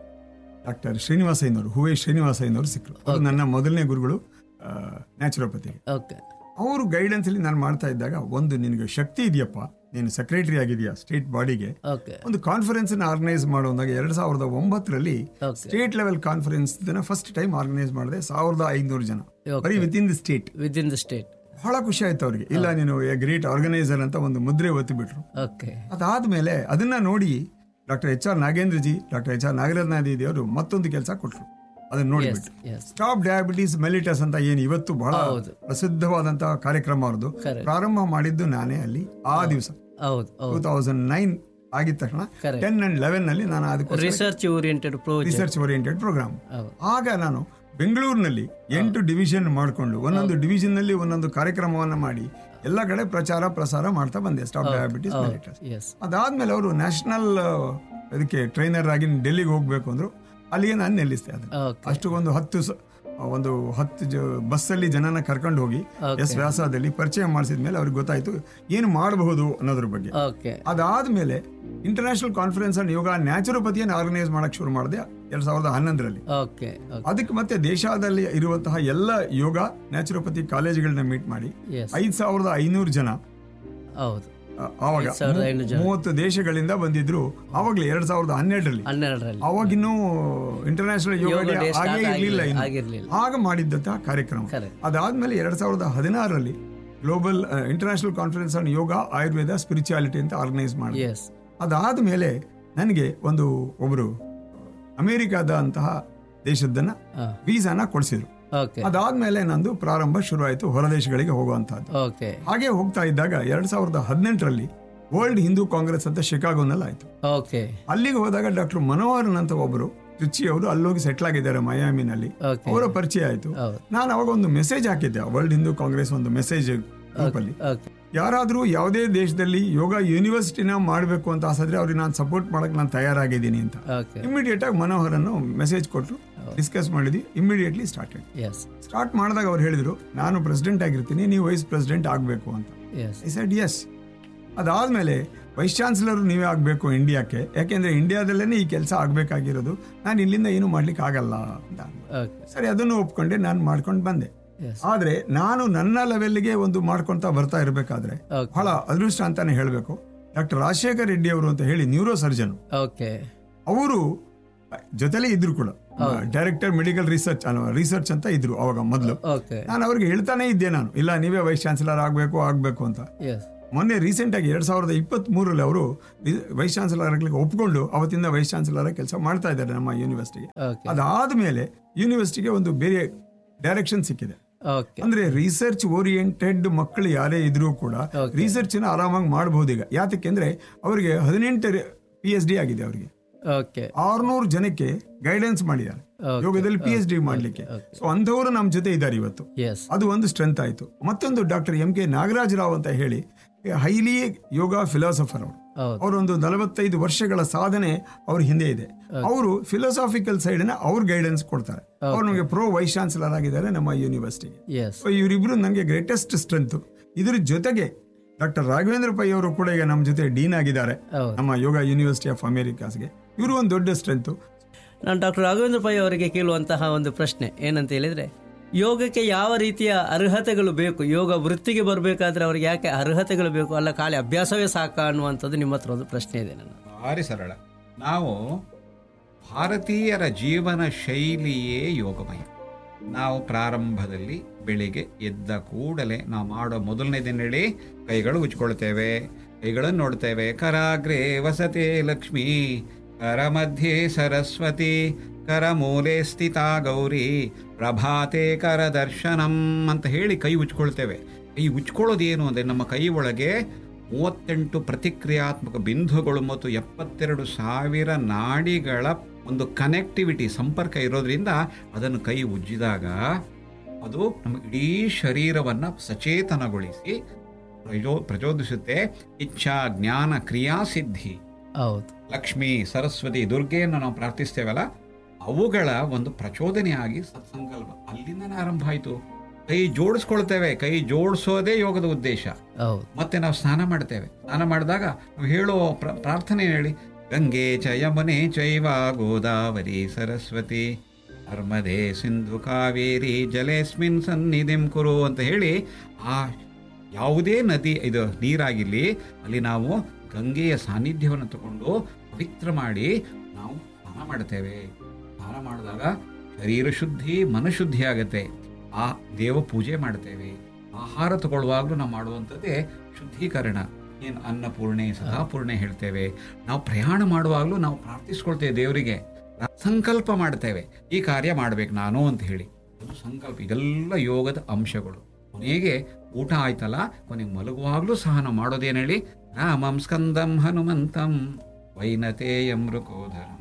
ಡಾಕ್ಟರ್ ಶ್ರೀನಿವಾಸಯ್ಯನವರು ಹೂವೆ ಶ್ರೀನಿವಾಸಯ್ಯನವರು ಸಿಕ್ಕರು ಅವರು ನನ್ನ ಮೊದಲನೇ ಗುರುಗಳು ನ್ಯಾಚುರೋಪತಿಗೆ ಓಕೆ ಅವರು ಗೈಡೆನ್ಸ್ ಅಲ್ಲಿ ನಾನು ಮಾಡ್ತಾ ಇದ್ದಾಗ ಒಂದು ನಿನಗೆ ಶಕ್ತಿ ಇದೆಯಪ್ಪ ನೀನು ಸೆಕ್ರೆಟರಿ ಆಗಿದೆಯಾ ಸ್ಟೇಟ್ ಬಾಡಿಗೆ ಓಕೆ ಒಂದು ಕಾನ್ಫರೆನ್ಸ್ ಆರ್ಗನೈಸ್ ಮಾಡುವಾಗ ಎರಡ್ ಸಾವಿರದ ಒಂಬತ್ತರಲ್ಲಿ Okay. State level conference first time organise ಮಾಡಿದೆ ಸಾವಿರದ ಐನೂರು ಜನ Okay. ಬರೀ within the state within the state ಬಹಳ ಖುಷಿ ಆಯ್ತು ಅವ್ರಿಗೆ ಇಲ್ಲ ನೀನು ಗ್ರೇಟ್ ಆರ್ಗನೈಸರ್ ಅಂತ ಒಂದು ಮುದ್ರೆ ಒತ್ತಿ ಬಿಟ್ರು ಓಕೆ ಅದಾದ್ಮೇಲೆ ಅದನ್ನ ನೋಡಿ doctor H R Nagendra ji doctor H R Nagaratna Didi ಅವರು ಮತ್ತೊಂದು ಕೆಲಸ ಕೊಟ್ರು ಅದನ್ನ ನೋಡಿಬಿಟ್ಟು ಎಸ್ ಸ್ಟಾಪ್ ಡಯಾಬಿಟೀಸ್ ಮೆಲಿಟಸ್ ಅಂತ ಏನು ಇವತ್ತು ಬಹಳ ಹೌದು. ಪ್ರಸಿದ್ಧವಾದಂತಹ ಕಾರ್ಯಕ್ರಮ ಅವ್ರದ್ದು Correct. ಪ್ರಾರಂಭ ಮಾಡಿದ್ದು ನಾನೇ ಅಲ್ಲಿ ಆ ದಿವಸ ಹೌದು ಟೂ ಹೌದು ತೌಸಂಡ್ ನೈನ್ ಆಗಿದ ತಕ್ಷಣ Correct. ಟೆನ್ ಅಂಡ್ ಲೆವೆನ್ ನಲ್ಲಿ ನಾನು ಅದಕ್ಕೆ research oriented project research oriented programme ಹೌದು. ಆಗ ನಾನು ಬೆಂಗಳೂರಿನಲ್ಲಿ ಎಂಟು ಡಿವಿಷನ್ ಮಾಡಿಕೊಂಡು ಒಂದೊಂದು ಡಿವಿಷನ್ ನಲ್ಲಿ ಒಂದೊಂದು ಕಾರ್ಯಕ್ರಮವನ್ನ ಮಾಡಿ ಎಲ್ಲ ಕಡೆ ಪ್ರಚಾರ ಪ್ರಸಾರ ಮಾಡ್ತಾ ಬಂದೆ ಸ್ಟಾಪ್ ಡಯಾಬಿಟಿಸ್ ಮೆಲಿಟಸ್ ಎಸ್ ಅದಾದ್ಮೇಲೆ ಅವರು ನ್ಯಾಷನಲ್ ಅದಕ್ಕೆ ಟ್ರೈನರ್ ಆಗಿ ಡೆಲ್ಲಿಗೆ ಹೋಗ್ಬೇಕು ಅಂದ್ರು ಅಲ್ಲಿಗೆ ನಾನು ನಿಲ್ಲಿಸ್ತೆ ಅದನ್ನ ಓಕೆ ಅಷ್ಟಕ್ಕೊಂದು ಹತ್ತು ಸ- ಒಂದು ಹತ್ತು ಜ ಬಸ್ಸಲ್ಲಿ ಜನನ ಕರ್ಕೊಂಡು ಹೋಗಿ Okay. ಎಸ್ ವ್ಯಾಸದಲ್ಲಿ ಪರಿಚಯ ಮಾಡಿಸಿದ ಮೇಲೆ ಅವ್ರಿಗೆ ಗೊತ್ತಾಯ್ತು ಏನು ಮಾಡಬಹುದು ಅನ್ನೋದ್ರ ಬಗ್ಗೆ ಓಕೆ ಅದಾದ್ಮೇಲೆ ಇಂಟರ್ನ್ಯಾಷನಲ್ ಕಾನ್ಫರೆನ್ಸ್ ಅಂಡ್ ಯೋಗ ನ್ಯಾಚುರೋಪತಿಯನ್ನು ಆರ್ಗನೈಸ್ ಮಾಡಕ್ ಶುರು ಮಾಡಿದೆ ಎರಡ್ ಸಾವಿರದ ಹನ್ನೊಂದರಲ್ಲಿ ಓಕೆ ಓಕೆ ಅದಕ್ಕೆ ಮತ್ತೆ ದೇಶದಲ್ಲಿ ಇರುವಂತಹ ಎಲ್ಲ ಯೋಗ ನ್ಯಾಚುರೋಪತಿ ಕಾಲೇಜುಗಳನ್ನ ಮೀಟ್ ಮಾಡಿ ಎಸ್ ಐದ್ ಸಾವಿರದ ಐನೂರು ಜನ ಹೌದು ಆ, ಆವಾಗ ಐದ್ ಸಾವಿರದ ಐನೂರು ಜನ. ಮೂವತ್ತು ದೇಶಗಳಿಂದ ಬಂದಿದ್ರು ಆವಾಗಲೇ ಎರಡ್ ಸಾವಿರದ ಹನ್ನೆರಡರಲ್ಲಿ ಹನ್ನೆರಡರಲ್ಲಿ ಅವಾಗಿನ್ನೂ international yoga yoga day day ಆಗೇ start ಇರಲಿಲ್ಲ ಆಗಿರ್ಲಿಲ್ಲ, ಇನ್ನು ಆಗಿರ್ಲಿಲ್ಲ. ಆಗ ಮಾಡಿದ್ದಂತಹ ಕಾರ್ಯಕ್ರಮ Correct. ಅದಾದ್ಮೇಲೆ ಎರಡ್ ಸಾವಿರದ ಹದಿನಾರರಲ್ಲಿ global international conference on yoga Ayurveda spirituality ಅಂತ ಆರ್ಗನೈಸ್ ಮಾಡಿ ಎಸ್ ಅದಾದ್ಮೇಲೆ ನನಗೆ ಒಂದು ಒಬ್ರು ಅಮೆರಿಕಾದ ಅಂತಹ ದೇಶದನ್ನ ಹಾ. ವೀಸಾನ ಕೊಡಿಸಿದ್ರು ಓಕೆ ಅದಾದ್ಮೇಲೆ ನಂದು ಪ್ರಾರಂಭ ಶುರು ಆಯ್ತು ಹೊರದೇಶಗಳಿಗೆ ಹೋಗುವಂತಹದ್ದು ಓಕೆ ಹಾಗೆ ಹೋಗ್ತಾ ಇದ್ದಾಗ ಎರಡ್ ಸಾವಿರದ ಹದಿನೆಂಟರಲ್ಲಿ ವರ್ಲ್ಡ್ ಹಿಂದೂ ಕಾಂಗ್ರೆಸ್ ಅಂತ ಶಿಕಾಗೋನಲ್ಲಿ ಆಯ್ತು ಓಕೆ ಅಲ್ಲಿಗೆ ಹೋದಾಗ ಡಾಕ್ಟರ್ ಮನೋಹರನ್ ಅಂತ ಒಬ್ಬರು ರುಚಿ ಅವರು ಅಲ್ಲೋಗಿ ಸೆಟ್ಲ್ ಆಗಿದ್ದಾರೆ ಮಯಾಮಿನಲ್ಲಿ ಓಕೆ ಅವರ ಪರಿಚಯ ಆಯ್ತು ಹೌದು ನಾನು ಅವಾಗ ಒಂದು ಮೆಸೇಜ್ ಹಾಕಿದ್ದೆ ವರ್ಲ್ಡ್ ಹಿಂದೂ ಕಾಂಗ್ರೆಸ್ ಒಂದು ಮೆಸೇಜ್ ಗ್ರೂಪ್ ಅಲ್ಲಿ ಓಕೆ ಯಾರಾದ್ರೂ ಯಾವುದೇ ದೇಶದಲ್ಲಿ ಯೋಗ ಯೂನಿವರ್ಸಿಟಿನ ಮಾಡಬೇಕು ಅಂತ ಆಸಿದ್ರೆ ಅವ್ರಿಗೆ ನಾನು ಸಪೋರ್ಟ್ ಮಾಡಕ್ ನಾನು ತಯಾರಾಗಿದ್ದೀನಿ ಅಂತ ಓಕೆ ಇಮಿಡಿಯೇಟ್ ಆಗಿ ಮನೋಹರನ್ನು ಮೆಸೇಜ್ ಕೊಟ್ಟರು ಡಿಸ್ಕಸ್ ಮಾಡಿದ್ವಿ ಇಮಿಡಿಯೇಟ್ಲಿ ಸ್ಟಾರ್ಟೆಡ್ ಎಸ್ ಸ್ಟಾರ್ಟ್ ಮಾಡಿದಾಗ ಅವ್ರು ಹೇಳಿದ್ರು ನಾನು ಪ್ರೆಸಿಡೆಂಟ್ ಆಗಿರ್ತೀನಿ ನೀವು ವೈಸ್ ಪ್ರೆಸಿಡೆಂಟ್ ಆಗಬೇಕು ಅಂತ ಎಸ್ ಐ ಸೆಡ್ ಎಸ್ ಅದಾದ್ಮೇಲೆ ವೈಸ್ ಚಾನ್ಸಲರ್ ನೀವೇ ಆಗಬೇಕು ಇಂಡಿಯಾಕ್ಕೆ ಯಾಕೆಂದ್ರೆ ಇಂಡಿಯಾದಲ್ಲೇ ಈ ಕೆಲಸ ಆಗಬೇಕಾಗಿರೋದು ನಾನು ಇಲ್ಲಿಂದ ಏನು ಮಾಡ್ಲಿಕ್ಕೆ ಆಗಲ್ಲ ಅಂತ ಅಂದ್ರು. ಓಕೆ ಸರಿ ಅದನ್ನು ಒಪ್ಕೊಂಡೆ ನಾನು ಮಾಡ್ಕೊಂಡು ಬಂದೆ ಎಸ್ ಆದ್ರೆ ನಾನು ನನ್ನ ಲೆವೆಲ್ಗೆ ಒಂದು ಮಾಡ್ಕೊಂತ ಬರ್ತಾ ಇರಬೇಕಾದ್ರೆ ಓಕೆ ಬಹಳ ಅದೃಷ್ಟ ಅಂತಾನೆ ಹೇಳಬೇಕು ಡಾಕ್ಟರ್ ರಾಜಶೇಖರ್ ರೆಡ್ಡಿ ಅವರು ಅಂತ ಹೇಳಿ ನ್ಯೂರೋ ಸರ್ಜನ್ ಓಕೆ ಅವರು ಜೊತೆಲೇ ಇದ್ರು ಕೂಡ ಡೈರೆಕ್ಟರ್ ಮೆಡಿಕಲ್ ರಿಸರ್ಚ್ ರಿಸರ್ಚ್ ಅಂತ ಇದ್ರು ಅವಾಗ ಮೊದಲು ಓಕೆ ನಾನು ಅವ್ರಿಗೆ ಹೇಳ್ತಾನೆ ಇದ್ದೆ ನಾನು ಇಲ್ಲ ನೀವೇ ವೈಸ್ ಚಾನ್ಸಲರ್ ಆಗಬೇಕು ಆಗಬೇಕು ಅಂತ ಎಸ್ ಮೊನ್ನೆ ರೀಸೆಂಟ್ ಆಗಿ ಎರಡ್ ಸಾವಿರದ ಇಪ್ಪತ್ತ್ ಮೂರರಲ್ಲಿ ಅವರು ವೈಸ್ ಚಾನ್ಸಲರ್ ಆಗ್ಲಿಕ್ಕೆ ಒಪ್ಕೊಂಡು ಅವತ್ತಿಂದ ವೈಸ್ ಚಾನ್ಸಲರ್ ಕೆಲಸ ಮಾಡ್ತಾ ಇದ್ದಾರೆ ನಮ್ಮ ಯೂನಿವರ್ಸಿಟಿಗೆ ಓಕೆ ಅದಾದ್ಮೇಲೆ ಯೂನಿವರ್ಸಿಟಿಗೆ ಒಂದು ಬೇರೆ ಡೈರೆಕ್ಷನ್ ಸಿಕ್ಕಿದೆ ಓಕೆ ಅಂದ್ರೆ ರಿಸರ್ಚ್ ಓರಿಯೆಂಟೆಡ್ ಮಕ್ಕಳು ಯಾರೇ ಇದ್ರೂ ಕೂಡ ರಿಸರ್ಚ್ ನ ಆರಾಮಾಗಿ ಮಾಡಬಹುದು ಈಗ ಯಾತಕ್ಕೆಂದ್ರೆ ಅವರಿಗೆ ಹದಿನೆಂಟು ಪಿ ಎಚ್ ಡಿ ಆಗಿದೆ ಅವರಿಗೆ ಓಕೆ ಆರ್ನೂರು ಜನಕ್ಕೆ ಗೈಡೆನ್ಸ್ ಮಾಡಿದ್ದಾರೆ Okay. ಯೋಗದಲ್ಲಿ ಪಿ ಎಚ್ ಡಿ ಮಾಡ್ಲಿಕ್ಕೆ ಸೊ ಅಂಥವರು ನಮ್ಮ ಜೊತೆ ಇದ್ದಾರೆ ಇವತ್ತು ಎಸ್ ಅದು ಒಂದು ಸ್ಟ್ರೆಂತ್ ಆಯ್ತು ಮತ್ತೊಂದು doctor M K Nagaraj Rao ಅಂತ ಹೇಳಿ ಹೈಲಿ ಯೋಗ ಫಿಲಾಸಫರ್ ಅವರು ಹೌದು ಅವರೊಂದು ನಲವತ್ತೈದು ವರ್ಷಗಳ ಸಾಧನೆ ಅವ್ರ ಹಿಂದೆ ಇದೆ ಅವರು ಫಿಲಾಸಾಫಿಕಲ್ ಸೈಡ್ ನ ಅವ್ರು ಗೈಡೆನ್ಸ್ ಕೊಡ್ತಾರೆ ಅವ್ರು ನಮಗೆ ಪ್ರೋ ವೈಸ್ ಚಾನ್ಸಲರ್ ಆಗಿದ್ದಾರೆ ನಮ್ಮ ಯೂನಿವರ್ಸಿಟಿಗೆ ಎಸ್ ಸೊ ಇವರಿಬ್ರು ನನಗೆ ಗ್ರೇಟೆಸ್ಟ್ ಸ್ಟ್ರೆಂತ್ ಇದ್ರ ಜೊತೆಗೆ ಡಾಕ್ಟರ್ ರಾಘವೇಂದ್ರ ಪೈ ಅವರು ಕೂಡ ಈಗ ನಮ್ಮ ಜೊತೆ ಡೀನ್ ಆಗಿದ್ದಾರೆ ಹೌದು ನಮ್ಮ ಯೋಗ ಯೂನಿವರ್ಸಿಟಿ ಆಫ್ ಅಮೇರಿಕಾಸ್ಗೆ ಇವರು ಒಂದು ದೊಡ್ಡ ಸ್ಟ್ರೆಂತ್ ನಾನು ಡಾಕ್ಟರ್ ರಾಘವೇಂದ್ರ ಪೈ ಅವರಿಗೆ ಕೇಳುವಂತಹ ಒಂದು ಪ್ರಶ್ನೆ ಏನಂತ ಹೇಳಿದ್ರೆ ಯೋಗಕ್ಕೆ ಯಾವ ರೀತಿಯ ಅರ್ಹತೆಗಳು ಬೇಕು ಯೋಗ ವೃತ್ತಿಗೆ ಬರಬೇಕಾದ್ರೆ ಅವ್ರಿಗೆ ಯಾಕೆ ಅರ್ಹತೆಗಳು ಬೇಕು ಅಲ್ಲ ಖಾಲಿ ಅಭ್ಯಾಸವೇ ಸಾಕ ಅನ್ನುವಂಥದ್ದು ನಿಮ್ಮ ಹತ್ರ ಒಂದು ಪ್ರಶ್ನೆ ಇದೆ ನನ್ನ ಭಾರಿ ಸರಳ ನಾವು ಭಾರತೀಯರ ಜೀವನ ಶೈಲಿಯೇ ಯೋಗಮಯ ನಾವು ಪ್ರಾರಂಭದಲ್ಲಿ ಬೆಳಿಗ್ಗೆ ಎದ್ದ ಕೂಡಲೇ ನಾವು ಮಾಡೋ ಮೊದಲನೇದೇನು ಹೇಳಿ ಕೈಗಳು ಉಜ್ಕೊಳ್ತೇವೆ ಕೈಗಳನ್ನು ನೋಡ್ತೇವೆ ಕರಾಗ್ರೆ ವಸತೆ ಲಕ್ಷ್ಮೀ ಕರ ಮಧ್ಯೆ ಸರಸ್ವತಿ ಕರ ಮೂಲೆ ಸ್ಥಿತಾ ಗೌರಿ ಪ್ರಭಾತೆ ಕರ ದರ್ಶನಂ ಅಂತ ಹೇಳಿ ಕೈ ಉಜ್ಕೊಳ್ತೇವೆ ಕೈ ಉಜ್ಕೊಳ್ಳೋದೇನು ಅಂದರೆ ನಮ್ಮ ಕೈ ಒಳಗೆ ಮೂವತ್ತೆಂಟು ಪ್ರತಿಕ್ರಿಯಾತ್ಮಕ ಬಿಂದುಗಳು ಮತ್ತು ಎಪ್ಪತ್ತೆರಡು ಸಾವಿರ ನಾಡಿಗಳ ಒಂದು ಕನೆಕ್ಟಿವಿಟಿ ಸಂಪರ್ಕ ಇರೋದ್ರಿಂದ ಅದನ್ನು ಕೈ ಉಜ್ಜಿದಾಗ ಅದು ನಮ್ಮ ಇಡೀ ಶರೀರವನ್ನು ಸಚೇತನಗೊಳಿಸಿ ಪ್ರಚೋ ಪ್ರಚೋದಿಸುತ್ತೆ ಇಚ್ಛಾ ಜ್ಞಾನ ಕ್ರಿಯಾಸಿದ್ಧಿ ಹೌದು ಲಕ್ಷ್ಮಿ ಸರಸ್ವತಿ ದುರ್ಗೆಯನ್ನು ನಾವು ಪ್ರಾರ್ಥಿಸ್ತೇವಲ್ಲ ಅವುಗಳ ಒಂದು ಪ್ರಚೋದನೆಯಾಗಿ ಸತ್ಸಂಕಲ್ಪ ಅಲ್ಲಿಂದನೇ ಆರಂಭ ಆಯಿತು ಕೈ ಜೋಡಿಸ್ಕೊಳ್ತೇವೆ ಕೈ ಜೋಡಿಸೋದೇ ಯೋಗದ ಉದ್ದೇಶ ಹೌದು ಮತ್ತೆ ನಾವು ಸ್ನಾನ ಮಾಡ್ತೇವೆ ಸ್ನಾನ ಮಾಡಿದಾಗ ನಾವು ಹೇಳೋ ಪ್ರ- ಪ್ರಾರ್ಥನೆ ಹೇಳಿ ಗಂಗೆ ಚ ಯಮುನೆ ಚೈವ ಗೋದಾವರಿ ಸರಸ್ವತಿ ನರ್ಮದೆ ಸಿಂಧು ಕಾವೇರಿ ಜಲೇಸ್ಮಿನ್ ಸನ್ನಿಧಿಂ ಕುರು ಅಂತ ಹೇಳಿ ಆ ಯಾವುದೇ ನದಿ ಇದು ನೀರಾಗಿರಲಿ ಅಲ್ಲಿ ನಾವು ಗಂಗೆಯ ಸಾನ್ನಿಧ್ಯವನ್ನು ತಗೊಂಡು ಪವಿತ್ರ ಮಾಡಿ ನಾವು ಸ್ನಾನ ಮಾಡ್ತೇವೆ ಸ್ನಾನ ಮಾಡಿದಾಗ ಶರೀರ ಶುದ್ಧಿ ಮನಶುದ್ಧಿ ಆಗುತ್ತೆ ಆ ದೇವ ಪೂಜೆ ಮಾಡ್ತೇವೆ ಆಹಾರ ತಗೊಳ್ಳುವಾಗಲೂ ನಾವು ಮಾಡುವಂಥದ್ದೇ ಶುದ್ಧೀಕರಣ ಏನು ಅನ್ನಪೂರ್ಣೆ ಸದಾಪೂರ್ಣೆ ಹೇಳ್ತೇವೆ ನಾವು ಪ್ರಯಾಣ ಮಾಡುವಾಗಲೂ ನಾವು ಪ್ರಾರ್ಥಿಸ್ಕೊಳ್ತೇವೆ ದೇವರಿಗೆ ಸಂಕಲ್ಪ ಮಾಡ್ತೇವೆ ಈ ಕಾರ್ಯ ಮಾಡ್ಬೇಕು ನಾನು ಅಂತ ಹೇಳಿ ಅದು ಸಂಕಲ್ಪ ಇದೆಲ್ಲ ಯೋಗದ ಅಂಶಗಳು ಕೊನೆಗೆ ಊಟ ಆಯ್ತಲ್ಲ ಕೊನೆಗೆ ಮಲಗುವಾಗಲೂ ಸಹ ನಾವು ಮಾಡೋದೇನು ಹೇಳಿ ರಾಮಂ ಸ್ಕಂದಂ ಹನುಮಂತಂ ವೈನತೇಯಂ ಮೃಕೋಧರಂ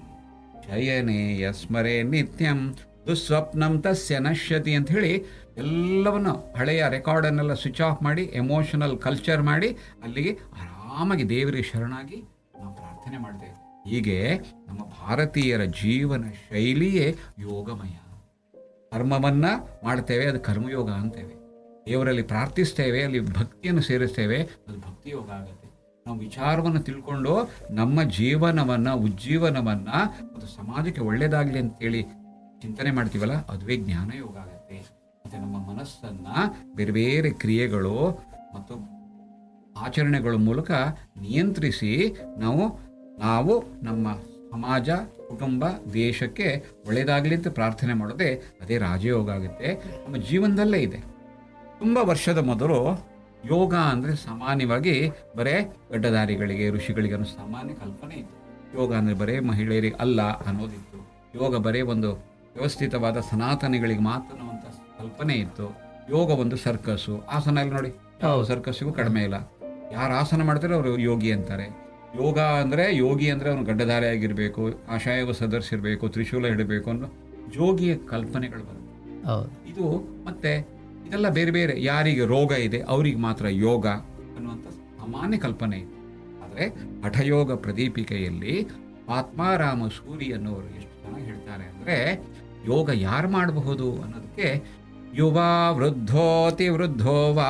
ಶಯನೆ ಯಸ್ಮರೆ ನಿತ್ಯಂ ದುಸ್ವಪ್ನಂ ತಸ್ಯ ನಶ್ಯತಿ ಅಂತ ಹೇಳಿ ಎಲ್ಲವನ್ನು ಹಳೆಯ ರೆಕಾರ್ಡನ್ನೆಲ್ಲ ಸ್ವಿಚ್ ಆಫ್ ಮಾಡಿ ಎಮೋಷನಲ್ ಕಲ್ಚರ್ ಮಾಡಿ ಅಲ್ಲಿಗೆ ಆರಾಮಾಗಿ ದೇವರಿಗೆ ಶರಣಾಗಿ ನಾವು ಪ್ರಾರ್ಥನೆ ಮಾಡ್ತೇವೆ ಹೀಗೆ ನಮ್ಮ ಭಾರತೀಯರ ಜೀವನ ಶೈಲಿಯೇ ಯೋಗಮಯ ಕರ್ಮವನ್ನ ಮಾಡ್ತೇವೆ ಅದು ಕರ್ಮಯೋಗ ಅಂತೇವೆ ದೇವರಲ್ಲಿ ಪ್ರಾರ್ಥಿಸ್ತೇವೆ ಅಲ್ಲಿ ಭಕ್ತಿಯನ್ನು ಸೇರಿಸ್ತೇವೆ ಅದು ಭಕ್ತಿ ಯೋಗ ಆಗುತ್ತೆ ನಾವು ವಿಚಾರವನ್ನು ತಿಳ್ಕೊಂಡು ನಮ್ಮ ಜೀವನವನ್ನ ಉಜ್ಜೀವನವನ್ನ ಮತ್ತು ಸಮಾಜಕ್ಕೆ ಒಳ್ಳೇದಾಗಲಿ ಅಂತೇಳಿ ಚಿಂತನೆ ಮಾಡ್ತೀವಲ್ಲ ಅದುವೇ ಜ್ಞಾನ ಯೋಗ ಆಗುತ್ತೆ ಮತ್ತೆ ನಮ್ಮ ಮನಸ್ಸನ್ನ ಬೇರೆ ಬೇರೆ ಕ್ರಿಯೆಗಳು ಮತ್ತು ಆಚರಣೆಗಳ ಮೂಲಕ ನಿಯಂತ್ರಿಸಿ ನಾವು ನಾವು ನಮ್ಮ ಸಮಾಜ ಕುಟುಂಬ ದೇಶಕ್ಕೆ ಒಳ್ಳೆಯದಾಗಲಿ ಅಂತ ಪ್ರಾರ್ಥನೆ ಮಾಡೋದೇ ಅದೇ ರಾಜಯೋಗ ಆಗುತ್ತೆ ನಮ್ಮ ಜೀವನದಲ್ಲೇ ಇದೆ ತುಂಬ ವರ್ಷದ ಮೊದಲು ಯೋಗ ಅಂದರೆ ಸಾಮಾನ್ಯವಾಗಿ ಬರೇ ಗಡ್ಡಧಾರಿಗಳಿಗೆ ಋಷಿಗಳಿಗೆ ಅನ್ನೋ ಸಾಮಾನ್ಯ ಕಲ್ಪನೆ ಇತ್ತು ಯೋಗ ಅಂದರೆ ಬರೇ ಮಹಿಳೆಯರಿಗೆ ಅಲ್ಲ ಅನ್ನೋದಿತ್ತು ಯೋಗ ಬರೇ ಒಂದು ವ್ಯವಸ್ಥಿತವಾದ ಸನಾತನಿಗಳಿಗೆ ಮಾತ್ರ ಅನ್ನುವಂಥ ಕಲ್ಪನೆ ಇತ್ತು ಯೋಗ ಒಂದು ಸರ್ಕಸ್ಸು ಆಸನ ಅಲ್ಲಿ ನೋಡಿ ಯಾವ ಸರ್ಕಸ್ಸಿಗೂ ಕಡಿಮೆ ಇಲ್ಲ ಯಾರು ಆಸನ ಮಾಡ್ತಾರೆ ಅವರು ಯೋಗಿ ಅಂತಾರೆ ಯೋಗ ಅಂದರೆ ಯೋಗಿ ಅಂದರೆ ಅವನು ಗಡ್ಡಧಾರಿ ಆಗಿರಬೇಕು ಆಶಾಯವ ಸದರ್ಸಿರ್ಬೇಕು ತ್ರಿಶೂಲ ಹಿಡಬೇಕು ಅನ್ನೋ ಜೋಗಿಯ ಕಲ್ಪನೆಗಳು ಬರುತ್ತೆ ಹೌದು ಇದು ಮತ್ತೆ ಇದೆಲ್ಲ ಬೇರೆ ಬೇರೆ ಯಾರಿಗೆ ರೋಗ ಇದೆ ಅವರಿಗೆ ಮಾತ್ರ ಯೋಗ ಅನ್ನುವಂಥ ಸಾಮಾನ್ಯ ಕಲ್ಪನೆ ಇದೆ ಆದರೆ ಹಠಯೋಗ ಪ್ರದೀಪಿಕೆಯಲ್ಲಿ ಆತ್ಮಾರಾಮ ಸೂರಿ ಅನ್ನೋರು ಎಷ್ಟು ಚೆನ್ನಾಗಿ ಹೇಳ್ತಾರೆ ಅಂದರೆ ಯೋಗ ಯಾರು ಮಾಡಬಹುದು ಅನ್ನೋದಕ್ಕೆ ಯುವ ವೃದ್ಧೋತಿ ವೃದ್ಧೋ ವಾ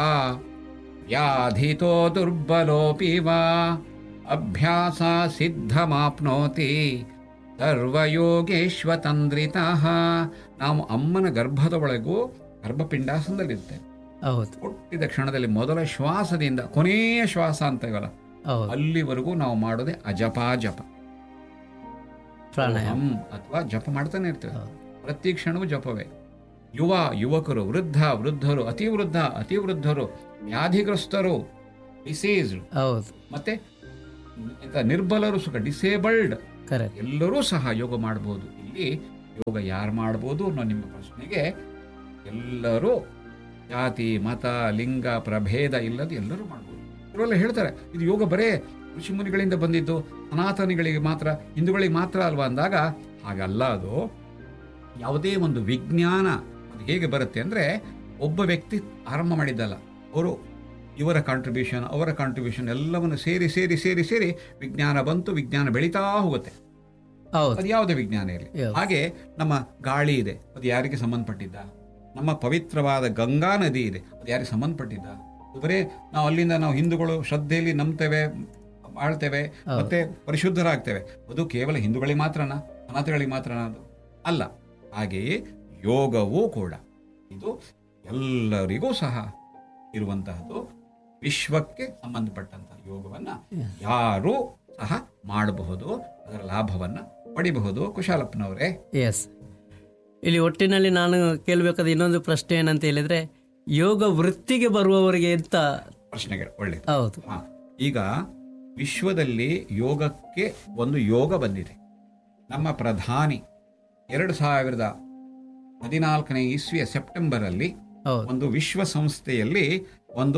ವ್ಯಾಧಿತೋ ದುರ್ಬಲೋಪಿ ವಾ ಅಭ್ಯಾಸ ಸಿದ್ಧಮಾಪ್ನೋತಿ ಸರ್ವಯೋಗೇಶ್ವತಂದ್ರಿತಃ ನಾವು ಅಮ್ಮನ ಗರ್ಭದ ಒಳಗೂ ಗರ್ಭಪಿಂಡಾಸನದಲ್ಲಿರ್ತೇವೆ ಹೌದು ಹುಟ್ಟಿದ ಕ್ಷಣದಲ್ಲಿ ಮೊದಲ ಶ್ವಾಸದಿಂದ ಕೊನೆಯ ಶ್ವಾಸ ಅಂತೀವಲ್ಲ ಹೌದು ಅಲ್ಲಿವರೆಗೂ ನಾವು ಮಾಡೋದೇ ಅಜಪ ಜಪ ಪ್ರಾಣಾಯಾಮ ಹಮ್ ಅಥವಾ ಜಪ ಮಾಡ್ತಾನೆ ಇರ್ತೇವೆ ಹೌದು. ಪ್ರತಿ ಕ್ಷಣವೂ ಜಪವೇ ಯುವ ಯುವಕರು ವೃದ್ಧ ವೃದ್ಧರು ಅತಿ ವೃದ್ಧ ಅತಿ ವೃದ್ಧರು ವ್ಯಾಧಿಗ್ರಸ್ತರು ಡಿಸೀಸ್ಡ್ ಹೌದು ಮತ್ತೆ ಎಂತ ನಿರ್ಬಲರು ಸುಖ ಡಿಸೇಬಲ್ಡ್ ಕರೆಕ್ಟ್ ಎಲ್ಲರೂ ಸಹ ಯೋಗ ಮಾಡಬಹುದು ಇಲ್ಲಿ ಯೋಗ ಯಾರು ಮಾಡ್ಬೋದು ಅನ್ನೋ ನಿಮ್ಮ ಪ್ರಶ್ನೆಗೆ ಎಲ್ಲರೂ ಜಾತಿ ಮತ ಲಿಂಗ ಪ್ರಭೇದ ಇಲ್ಲದೆ ಎಲ್ಲರೂ ಮಾಡ್ಬೋದು ಇವರೆಲ್ಲ ಹೇಳ್ತಾರೆ ಇದು ಯೋಗ ಬರೇ ಋಷಿಮುನಿಗಳಿಂದ ಬಂದಿದ್ದು ಸನಾತನಿಗಳಿಗೆ ಮಾತ್ರ ಹಿಂದೂಗಳಿಗೆ ಮಾತ್ರ ಅಲ್ವಾ ಅಂದಾಗ ಹಾಗಲ್ಲ ಅದು ಯಾವುದೇ ಒಂದು ವಿಜ್ಞಾನ ಅದು ಹೇಗೆ ಬರುತ್ತೆ ಅಂದರೆ ಒಬ್ಬ ವ್ಯಕ್ತಿ ಆರಂಭ ಮಾಡಿದ್ದಲ್ಲ ಅವರು ಇವರ ಕಾಂಟ್ರಿಬ್ಯೂಷನ್ ಅವರ ಕಾಂಟ್ರಿಬ್ಯೂಷನ್ ಎಲ್ಲವನ್ನು ಸೇರಿ ಸೇರಿ ಸೇರಿ ಸೇರಿ ವಿಜ್ಞಾನ ಬಂತು ವಿಜ್ಞಾನ ಬೆಳೀತಾ ಹೋಗುತ್ತೆ ಹೌದು ಅದು ಯಾವುದೇ ವಿಜ್ಞಾನ ಇರಲಿ Yes. ಹಾಗೆ ನಮ್ಮ ಗಾಳಿ ಇದೆ ಅದು ಯಾರಿಗೆ ಸಂಬಂಧಪಟ್ಟಿದ್ದ ನಮ್ಮ ಪವಿತ್ರವಾದ ಗಂಗಾ ನದಿ ಇದೆ ಅದು ಯಾರಿಗೆ ಸಂಬಂಧಪಟ್ಟಿದ್ದ ಅದು ಬರೇ ನಾವು ಅಲ್ಲಿಂದ ನಾವು ಹಿಂದೂಗಳು ಶ್ರದ್ಧೆಯಲ್ಲಿ ನಂಬ್ತೇವೆ ಆಳ್ತೇವೆ ಮತ್ತೆ ಪರಿಶುದ್ಧರಾಗ್ತೇವೆ ಅದು ಕೇವಲ ಹಿಂದೂಗಳಿಗೆ ಮಾತ್ರನಾ ಸನಾತಗಳಿಗೆ ಮಾತ್ರನಾ ಅದು ಅಲ್ಲ ಹಾಗೆಯೇ ಯೋಗವೂ ಕೂಡ ಇದು ಎಲ್ಲರಿಗೂ ಸಹ ಇರುವಂತಹದ್ದು ವಿಶ್ವಕ್ಕೆ ಸಂಬಂಧಪಟ್ಟಂತಹ ಯೋಗವನ್ನ ಯಾರೂ ಸಹ ಮಾಡಬಹುದು ಅದರ ಲಾಭವನ್ನ ಪಡಿಬಹುದು ಕುಶಾಲಪ್ಪನವರೇ ಎಸ್ ಇಲ್ಲಿ ಒಟ್ಟಿನಲ್ಲಿ ನಾನು ಕೇಳಬೇಕಾದ ಇನ್ನೊಂದು ಪ್ರಶ್ನೆ ಏನಂತ ಹೇಳಿದ್ರೆ ಯೋಗ ವೃತ್ತಿಗೆ ಬರುವವರಿಗೆ ಅಂತ ಪ್ರಶ್ನೆಗೆ ಒಳ್ಳೆ ಹೌದು ಹಾ ಈಗ ವಿಶ್ವದಲ್ಲಿ ಯೋಗಕ್ಕೆ ಒಂದು ಯೋಗ ಬಂದಿದೆ ನಮ್ಮ ಪ್ರಧಾನಿ ಎರಡು ಸಾವಿರದ ಹದಿನಾಲ್ಕನೇ ಇಸ್ವಿಯ ಸೆಪ್ಟೆಂಬರ್ ಅಲ್ಲಿ ಹೌದು ಒಂದು ವಿಶ್ವಸಂಸ್ಥೆಯಲ್ಲಿ ಒಂದು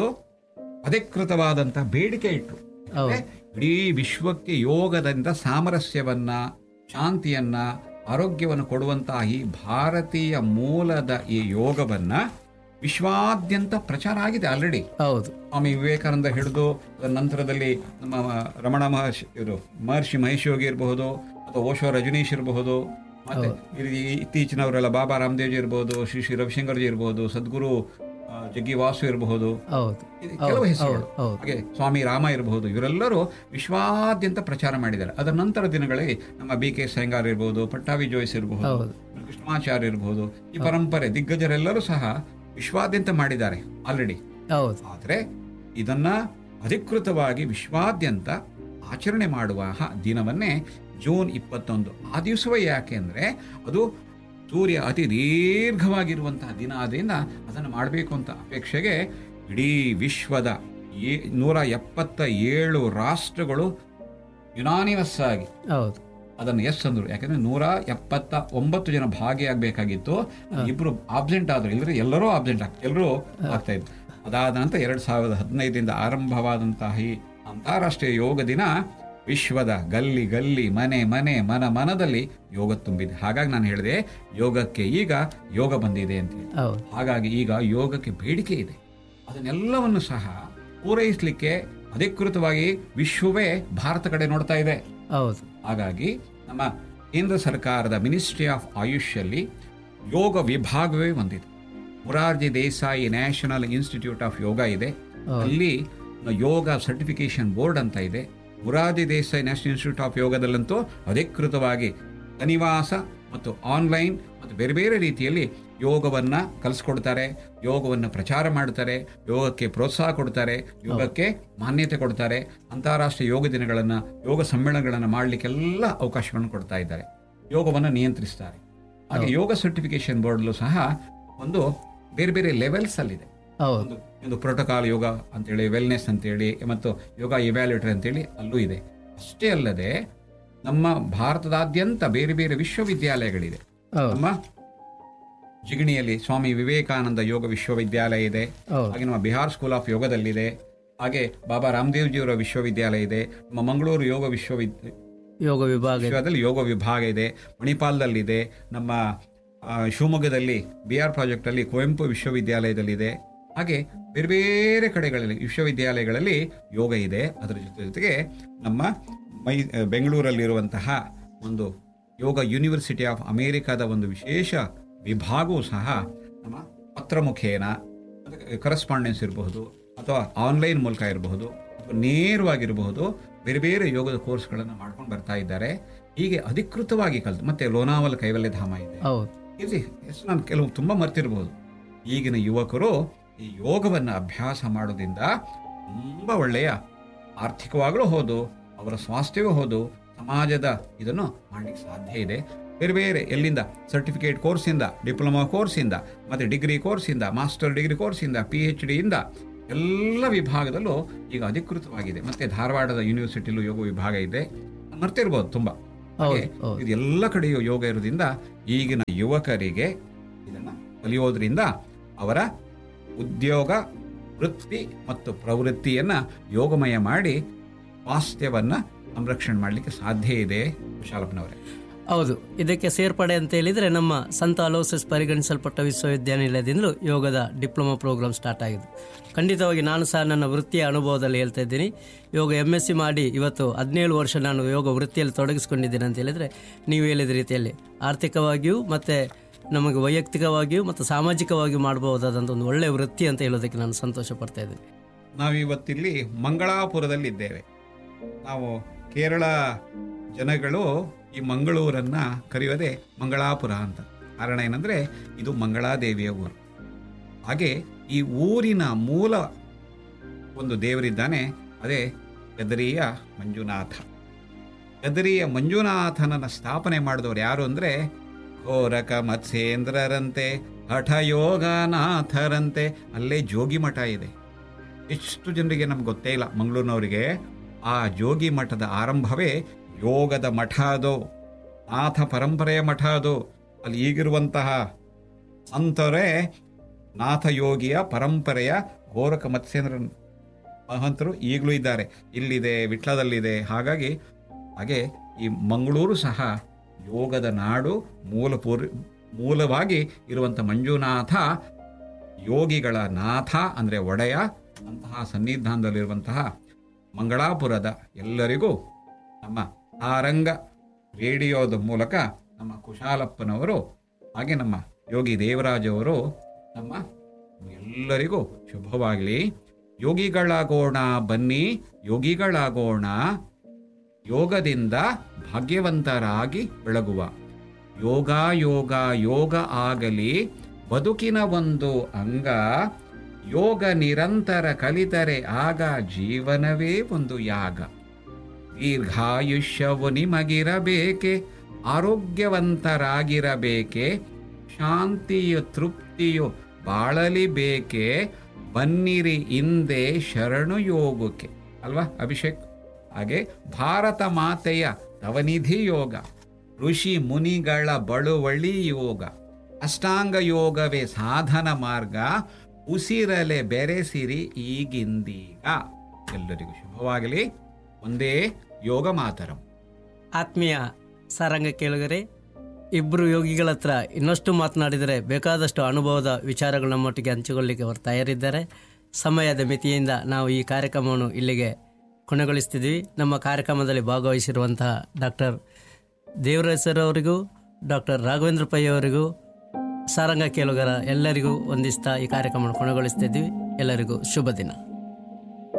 ಅಧಿಕೃತವಾದಂತಹ ಬೇಡಿಕೆ ಇಟ್ಟರು ಹೌದು ಇಡೀ ವಿಶ್ವಕ್ಕೆ ಯೋಗದಿಂದ ಸಾಮರಸ್ಯವನ್ನ ಶಾಂತಿಯನ್ನ ಆರೋಗ್ಯವನ್ನು ಕೊಡುವಂತಹ ಈ ಭಾರತೀಯ ಮೂಲದ ಈ ಯೋಗವನ್ನ ವಿಶ್ವಾದ್ಯಂತ ಪ್ರಚಾರ ಆಗಿದೆ ಆಲ್ರೆಡಿ ಹೌದು ಸ್ವಾಮಿ ವಿವೇಕಾನಂದ ಹಿಡಿದು ಅದರ ನಂತರದಲ್ಲಿ ನಮ್ಮ ರಮಣ ಮಹರ್ಷಿ ಇವರು ಮಹರ್ಷಿ ಮಹೇಶ್ ಯೋಗಿ ಇರಬಹುದು ಅಥವಾ ಓಶೋ ರಜನೀಶ್ ಇರಬಹುದು ಮತ್ತೆ ಈ ಇತ್ತೀಚಿನವರೆಲ್ಲ ಬಾಬಾ ರಾಮದೇವ್ಜಿ ಇರಬಹುದು ಶ್ರೀ ಶ್ರೀ ರವಿಶಂಕರ್ಜಿ ಇರಬಹುದು ಸದ್ಗುರು ಆ, ಜಗ್ಗಿ ವಾಸು ಇರಬಹುದು ಹೌದು ಇದು ಕೆಲವು ಹೆಸರುಗಳು ಹೌದು, ಹೌದು. ಹಾಗೆ ಸ್ವಾಮಿ ರಾಮ ಇರಬಹುದು ಇವರೆಲ್ಲರೂ ವಿಶ್ವಾದ್ಯಂತ ಪ್ರಚಾರ ಮಾಡಿದ್ದಾರೆ ಅದರ ನಂತರ ದಿನಗಳಲ್ಲಿ ನಮ್ಮ ಬಿ ಕೆ ಸೆಂಗಾರ್ ಇರಬಹುದು ಪಟ್ಟಾಭಿ ಜೋಯ್ಸ್ ಇರಬಹುದು ಹೌದು. ಕೃಷ್ಣಾಚಾರ್ಯ ಇರಬಹುದು ಈ ಪರಂಪರೆ ದಿಗ್ಗಜರೆಲ್ಲರೂ ಸಹ ವಿಶ್ವಾದ್ಯಂತ ಮಾಡಿದ್ದಾರೆ ಆಲ್ರೆಡಿ ಹೌದು ಆದರೆ ಇದನ್ನ ಅಧಿಕೃತವಾಗಿ ವಿಶ್ವಾದ್ಯಂತ ಆಚರಣೆ ಮಾಡುವ ಹ- ದಿನವನ್ನೇ ಜೂನ್ ಇಪ್ಪತ್ತೊಂದು ಆ ದಿವಸವೇ ಯಾಕೆ ಅಂದರೆ ಅದು ಸೂರ್ಯ ಅತಿ ದೀರ್ಘವಾಗಿರುವಂತಹ ದಿನ ಆದ್ರಿಂದ ಅದನ್ನು ಮಾಡಬೇಕು ಅಂತ ಅಪೇಕ್ಷೆಗೆ ಇಡೀ ವಿಶ್ವದ ಏ- ನೂರ ಎಪ್ಪತ್ತ ಏಳು ರಾಷ್ಟ್ರಗಳು ಯುನಾನಿಮಸ್ ಆಗಿ ಹೌದು ಅದನ್ನು ಎಸ್ ಅಂದ್ರು ಯಾಕಂದ್ರೆ ನೂರ ಎಪ್ಪತ್ತ ಒಂಬತ್ತು ಜನ ಭಾಗಿಯಾಗಬೇಕಾಗಿತ್ತು ಇಬ್ರು ಆಬ್ಸೆಂಟ್ ಆದ್ರು ಇಲ್ಲದ್ರೆ ಎಲ್ಲರೂ ಆಬ್ಸೆಂಟ್ ಆಗ್ ಎಲ್ಲರೂ ಆಗ್ತಾ ಇದ್ರು ಅದಾದ ನಂತರ ಎರಡ್ ಸಾವಿರದ ಹದಿನೈದರಿಂದ ಆರಂಭವಾದಂತಹ ಈ ಅಂತಾರಾಷ್ಟ್ರೀಯ ಯೋಗ ದಿನ ವಿಶ್ವದ ಗಲ್ಲಿ ಗಲ್ಲಿ ಮನೆ ಮನೆ ಮನ ಮನದಲ್ಲಿ ಯೋಗ ತುಂಬಿದೆ ಹಾಗಾಗಿ ನಾನು ಹೇಳಿದೆ ಯೋಗಕ್ಕೆ ಈಗ ಯೋಗ ಬಂದಿದೆ ಅಂತ ಹೇಳಿ ಹೌದು ಹಾಗಾಗಿ ಈಗ ಯೋಗಕ್ಕೆ ಬೇಡಿಕೆ ಇದೆ ಅದನ್ನೆಲ್ಲವನ್ನು ಸಹ ಪೂರೈಸಲಿಕ್ಕೆ ಅಧಿಕೃತವಾಗಿ ವಿಶ್ವವೇ ಭಾರತ ಕಡೆ ನೋಡ್ತಾ ಇದೆ ಹೌದು ಹಾಗಾಗಿ ನಮ್ಮ ಕೇಂದ್ರ ಸರ್ಕಾರದ ಮಿನಿಸ್ಟ್ರಿ ಆಫ್ ಆಯುಷಲ್ಲಿ ಯೋಗ ವಿಭಾಗವೇ ಹೊಂದಿದೆ Morarji Desai national institute of Yoga ಇದೆ ಅಲ್ಲಿ ಯೋಗ ಸರ್ಟಿಫಿಕೇಶನ್ ಬೋರ್ಡ್ ಅಂತ ಇದೆ Morarji Desai national institute of ಯೋಗದಲ್ಲಂತೂ ಅಧಿಕೃತವಾಗಿ ಕನಿವಾಸ ಮತ್ತು ಆನ್ಲೈನ್ ಮತ್ತು ಬೇರೆ ಬೇರೆ ರೀತಿಯಲ್ಲಿ ಯೋಗವನ್ನ ಕಲಿಸ್ಕೊಡ್ತಾರೆ ಯೋಗವನ್ನು ಪ್ರಚಾರ ಮಾಡ್ತಾರೆ ಯೋಗಕ್ಕೆ ಪ್ರೋತ್ಸಾಹ ಕೊಡ್ತಾರೆ ಯೋಗಕ್ಕೆ ಮಾನ್ಯತೆ ಕೊಡ್ತಾರೆ ಅಂತಾರಾಷ್ಟ್ರೀಯ ಯೋಗ ದಿನಗಳನ್ನು ಯೋಗ ಸಮ್ಮೇಳನಗಳನ್ನು ಮಾಡಲಿಕ್ಕೆಲ್ಲ ಅವಕಾಶಗಳನ್ನು ಕೊಡ್ತಾ ಇದ್ದಾರೆ ಯೋಗವನ್ನು ನಿಯಂತ್ರಿಸ್ತಾರೆ ಹಾಗೆ ಯೋಗ ಸರ್ಟಿಫಿಕೇಶನ್ ಬೋರ್ಡ್ಲು ಸಹ ಒಂದು ಬೇರೆ ಬೇರೆ ಲೆವೆಲ್ಸ್ ಅಲ್ಲಿದೆ ಹೌದು ಒಂದು ಒಂದು ಪ್ರೋಟೋಕಾಲ್ ಯೋಗ ಅಂತೇಳಿ ವೆಲ್ನೆಸ್ ಅಂತೇಳಿ ಮತ್ತು ಯೋಗ ಇವ್ಯಾಲ್ಯೂಟರ್ ಅಂತೇಳಿ ಅಲ್ಲೂ ಇದೆ ಅಷ್ಟೇ ಅಲ್ಲದೆ ನಮ್ಮ ಭಾರತದಾದ್ಯಂತ ಬೇರೆ ಬೇರೆ ವಿಶ್ವವಿದ್ಯಾಲಯಗಳಿದೆ ಹೌದು ನಮ್ಮ ಜಿಗಣಿಯಲ್ಲಿ ಸ್ವಾಮಿ ವಿವೇಕಾನಂದ ಯೋಗ ವಿಶ್ವವಿದ್ಯಾಲಯ ಇದೆ ಹೌದು. ಹಾಗೆ ನಮ್ಮ ಬಿಹಾರ್ ಸ್ಕೂಲ್ ಆಫ್ ಯೋಗದಲ್ಲಿದೆ ಹಾಗೆ ಬಾಬಾ ರಾಮದೇವ್ಜಿಯವರ ವಿಶ್ವವಿದ್ಯಾಲಯ ಇದೆ ನಮ್ಮ ಮಂಗಳೂರು ಯೋಗ ವಿಶ್ವವಿದ್ಯ ಯೋಗ ವಿಭಾಗ ಇದೆ. ವಿಶ್ವದಲ್ಲಿ ಯೋಗ ವಿಭಾಗ ಇದೆ ಮಣಿಪಾಲದಲ್ಲಿದೆ ನಮ್ಮ ಆ, ಶಿವಮೊಗ್ಗದಲ್ಲಿ ಬಿ ಆರ್ ಪ್ರಾಜೆಕ್ಟಲ್ಲಿ ಕುವೆಂಪು ವಿಶ್ವವಿದ್ಯಾಲಯದಲ್ಲಿದೆ ಹಾಗೆ ಬೇರೆ ಬೇರೆ ಕಡೆಗಳಲ್ಲಿ ವಿಶ್ವವಿದ್ಯಾಲಯಗಳಲ್ಲಿ ಯೋಗ ಇದೆ ಅದರ ಜೊತೆ ಜೊತೆಗೆ ನಮ್ಮ ಮೈ ಬೆಂಗಳೂರಲ್ಲಿರುವಂತಹ ಒಂದು ಯೋಗ ಯೂನಿವರ್ಸಿಟಿ ಆಫ್ ಅಮೇರಿಕಾದ ಒಂದು ವಿಶೇಷ ವಿಭಾಗವೂ ಸಹ ನಮ್ಮ ಪತ್ರ ಮುಖೇನ ಕರೆಸ್ಪಾಂಡೆನ್ಸ್ ಇರಬಹುದು ಅಥವಾ ಆನ್ಲೈನ್ ಮೂಲಕ ಇರಬಹುದು ಅಥವಾ ನೇರವಾಗಿರಬಹುದು ಬೇರೆ ಬೇರೆ ಯೋಗದ ಕೋರ್ಸ್ಗಳನ್ನು ಮಾಡ್ಕೊಂಡು ಬರ್ತಾ ಇದ್ದಾರೆ ಹೀಗೆ ಅಧಿಕೃತವಾಗಿ ಕಲಿತು ಮತ್ತೆ ಲೋನಾವಲ ಕೈವಲ್ಯ ಧಾಮ ಇದೆ ಹೌದು ಇರ್ಲಿ ಹೆಸರು ನಾನು ಕೆಲವು ತುಂಬ ಮರ್ತಿರ್ಬೋದು ಈಗಿನ ಯುವಕರು ಈ ಯೋಗವನ್ನು ಅಭ್ಯಾಸ ಮಾಡೋದ್ರಿಂದ ತುಂಬ ಒಳ್ಳೆಯ ಆರ್ಥಿಕವಾಗಲೂ ಹೌದು ಅವರ ಸ್ವಾಸ್ಥ್ಯವೂ ಹೌದು ಸಮಾಜದ ಇದನ್ನು ಮಾಡಲಿಕ್ಕೆ ಸಾಧ್ಯ ಇದೆ ಬೇರೆ ಬೇರೆ ಎಲ್ಲಿಂದ ಸರ್ಟಿಫಿಕೇಟ್ ಕೋರ್ಸಿಂದ ಡಿಪ್ಲೊಮಾ ಕೋರ್ಸಿಂದ ಮತ್ತು ಡಿಗ್ರಿ ಕೋರ್ಸಿಂದ ಮಾಸ್ಟರ್ ಡಿಗ್ರಿ ಕೋರ್ಸಿಂದ ಪಿ ಎಚ್ ಡಿಯಿಂದ ಎಲ್ಲ ವಿಭಾಗದಲ್ಲೂ ಈಗ ಅಧಿಕೃತವಾಗಿದೆ ಮತ್ತೆ ಧಾರವಾಡದ ಯೂನಿವರ್ಸಿಟಿಲೂ ಯೋಗ ವಿಭಾಗ ಇದೆ ಮರ್ತಿರ್ಬೋದು ತುಂಬಾ ಹಾಗೆ ಹೌದು, ಹೌದು. ಇದು ಎಲ್ಲ ಕಡೆಯೂ ಯೋಗ ಇರೋದ್ರಿಂದ ಈಗಿನ ಯುವಕರಿಗೆ ಇದನ್ನ ಕಲಿಯೋದ್ರಿಂದ ಅವರ ಉದ್ಯೋಗ ವೃತ್ತಿ ಮತ್ತು ಪ್ರವೃತ್ತಿಯನ್ನ ಯೋಗಮಯ ಮಾಡಿ ಸ್ವಾಸ್ಥ್ಯವನ್ನ ಸಂರಕ್ಷಣೆ ಮಾಡಲಿಕ್ಕೆ ಸಾಧ್ಯ ಇದೆ ಕುಶಾಲಪ್ಪನವರೇ ಹೌದು ಇದಕ್ಕೆ ಸೇರ್ಪಡೆ ಅಂತ ಹೇಳಿದರೆ ನಮ್ಮ ಸಂತ ಅಲೋಸಿಸ್ ಪರಿಗಣಿಸಲ್ಪಟ್ಟ ವಿಶ್ವವಿದ್ಯಾನಿಲಯದಿಂದಲೂ ಯೋಗದ ಡಿಪ್ಲೊಮಾ ಪ್ರೋಗ್ರಾಮ್ ಸ್ಟಾರ್ಟ್ ಆಗಿದೆ ಖಂಡಿತವಾಗಿ ನಾನು ಸಹ ನನ್ನ ವೃತ್ತಿಯ ಅನುಭವದಲ್ಲಿ ಹೇಳ್ತಾ ಇದ್ದೀನಿ ಯೋಗ ಎಮ್ ಎಸ್ ಸಿ ಮಾಡಿ ಇವತ್ತು ಹದಿನೇಳು ವರ್ಷ ನಾನು ಯೋಗ ವೃತ್ತಿಯಲ್ಲಿ ತೊಡಗಿಸ್ಕೊಂಡಿದ್ದೀನಿ ಅಂತ ಹೇಳಿದರೆ ನೀವು ಹೇಳಿದ ರೀತಿಯಲ್ಲಿ ಆರ್ಥಿಕವಾಗಿಯೂ ಮತ್ತು ನಮಗೆ ವೈಯಕ್ತಿಕವಾಗಿಯೂ ಮತ್ತು ಸಾಮಾಜಿಕವಾಗಿಯೂ ಮಾಡಬಹುದಾದಂಥ ಒಂದು ಒಳ್ಳೆಯ ವೃತ್ತಿ ಅಂತ ಹೇಳೋದಕ್ಕೆ ನಾನು ಸಂತೋಷ ಪಡ್ತಾ ಇದ್ದೀನಿ ನಾವಿವತ್ತಿಲ್ಲಿ ಮಂಗಳಾಪುರದಲ್ಲಿದ್ದೇವೆ ನಾವು ಕೇರಳ ಜನಗಳು ಈ ಮಂಗಳೂರನ್ನ ಕರೆಯೋದೇ ಮಂಗಳಾಪುರ ಅಂತ ಕಾರಣ ಏನಂದ್ರೆ ಇದು ಮಂಗಳಾದೇವಿಯ ಊರು ಹಾಗೆ ಈ ಊರಿನ ಮೂಲ ಒಂದು ದೇವರಿದ್ದಾನೆ ಅದೇ ಗದರಿಯ ಮಂಜುನಾಥ ಗದರಿಯ ಮಂಜುನಾಥನನ್ನ ಸ್ಥಾಪನೆ ಮಾಡಿದವರು ಯಾರು ಅಂದ್ರೆ ಘೋರಕ ಮತ್ಸ್ಯೇಂದ್ರರಂತೆ ಹಠಯೋಗನಾಥರಂತೆ ಅಲ್ಲೇ ಜೋಗಿ ಮಠ ಇದೆ ಎಷ್ಟು ಜನರಿಗೆ ನಮ್ಗೆ ಗೊತ್ತೇ ಇಲ್ಲ ಮಂಗಳೂರಿನವರಿಗೆ ಆ ಜೋಗಿ ಮಠದ ಆರಂಭವೇ ಯೋಗದ ಮಠ ಅದು ನಾಥ ಪರಂಪರೆಯ ಮಠ ಅದು ಅಲ್ಲಿ ಈಗಿರುವಂತಹ ಸಂತರೇ ನಾಥ ಯೋಗಿಯ ಪರಂಪರೆಯ ಗೋರಕ ಮತ್ಸ್ಯೇಂದ್ರ ಮಹಂತರು ಈಗಲೂ ಇದ್ದಾರೆ ಇಲ್ಲಿದೆ ವಿಟ್ಲದಲ್ಲಿದೆ ಹಾಗಾಗಿ ಹಾಗೆ ಈ ಮಂಗಳೂರು ಸಹ ಯೋಗದ ನಾಡು ಮೂಲಪೂರ್ ಮೂಲವಾಗಿ ಇರುವಂಥ ಮಂಜುನಾಥ ಯೋಗಿಗಳ ನಾಥ ಅಂದರೆ ಒಡೆಯ ಅಂತಹ ಸನ್ನಿಧಾನದಲ್ಲಿರುವಂತಹ ಮಂಗಳಾಪುರದ ಎಲ್ಲರಿಗೂ ನಮ್ಮ ಆರಂಗ ರೇಡಿಯೋದ ಮೂಲಕ ನಮ್ಮ ಕುಶಾಲಪ್ಪನವರು ಹಾಗೆ ನಮ್ಮ ಯೋಗಿ ದೇವರಾಜ್ ಅವರು ನಮ್ಮ ಎಲ್ಲರಿಗೂ ಶುಭವಾಗಲಿ ಯೋಗಿಗಳಾಗೋಣ ಬನ್ನಿ ಯೋಗಿಗಳಾಗೋಣ ಯೋಗದಿಂದ ಭಾಗ್ಯವಂತರಾಗಿ ಬೆಳಗುವ ಯೋಗ ಯೋಗ ಯೋಗ ಆಗಲಿ ಬದುಕಿನ ಒಂದು ಅಂಗ ಯೋಗ ನಿರಂತರ ಕಲಿತರೆ ಆಗ ಜೀವನವೇ ಒಂದು ಯಾಗ ದೀರ್ಘಾಯುಷ್ಯವು ನಿಮಗಿರಬೇಕೆ ಆರೋಗ್ಯವಂತರಾಗಿರಬೇಕೆ ಶಾಂತಿಯು ತೃಪ್ತಿಯು ಬಾಳಲಿ ಬೇಕೆ ಬನ್ನಿರಿ ಹಿಂದೆ ಶರಣು ಯೋಗಕ್ಕೆ ಅಲ್ವಾ ಅಭಿಷೇಕ್ ಹಾಗೆ ಭಾರತ ಮಾತೆಯ ತವನಿಧಿ ಯೋಗ ಋಷಿ ಮುನಿಗಳ ಬಳುವಳಿ ಯೋಗ ಅಷ್ಟಾಂಗ ಯೋಗವೇ ಸಾಧನ ಮಾರ್ಗ ಉಸಿರಲೆ ಬೆರೆಸಿರಿ ಈಗಿಂದೀಗ ಎಲ್ಲರಿಗೂ ಶುಭವಾಗಲಿ ಒಂದೇ ಯೋಗ ಮಾತರಂ ಆತ್ಮೀಯ ಸಾರಂಗ ಕೇಳುಗರೆ ಇಬ್ಬರು ಯೋಗಿಗಳ ಹತ್ರ ಇನ್ನಷ್ಟು ಮಾತನಾಡಿದರೆ ಬೇಕಾದಷ್ಟು ಅನುಭವದ ವಿಚಾರಗಳು ನಮ್ಮೊಟ್ಟಿಗೆ ಹಂಚಿಕೊಳ್ಳಿಕ್ಕೆ ಅವರು ತಯಾರಿದ್ದಾರೆ ಸಮಯದ ಮಿತಿಯಿಂದ ನಾವು ಈ ಕಾರ್ಯಕ್ರಮವನ್ನು ಇಲ್ಲಿಗೆ ಕೊನೆಗೊಳಿಸ್ತಿದ್ವಿ ನಮ್ಮ ಕಾರ್ಯಕ್ರಮದಲ್ಲಿ ಭಾಗವಹಿಸಿರುವಂತಹ ಡಾಕ್ಟರ್ ದೇವರಾಜ್ ಸರ್ ಅವರಿಗೂ ಡಾಕ್ಟರ್ ರಾಘವೇಂದ್ರ ಪೈ ಅವರಿಗೂ ಸಾರಂಗ ಕೇಳುಗರ ಎಲ್ಲರಿಗೂ ಒಂದಿಸ್ತಾ ಈ ಕಾರ್ಯಕ್ರಮವನ್ನು ಕೊನೆಗೊಳಿಸ್ತಿದ್ವಿ ಎಲ್ಲರಿಗೂ ಶುಭ ದಿನ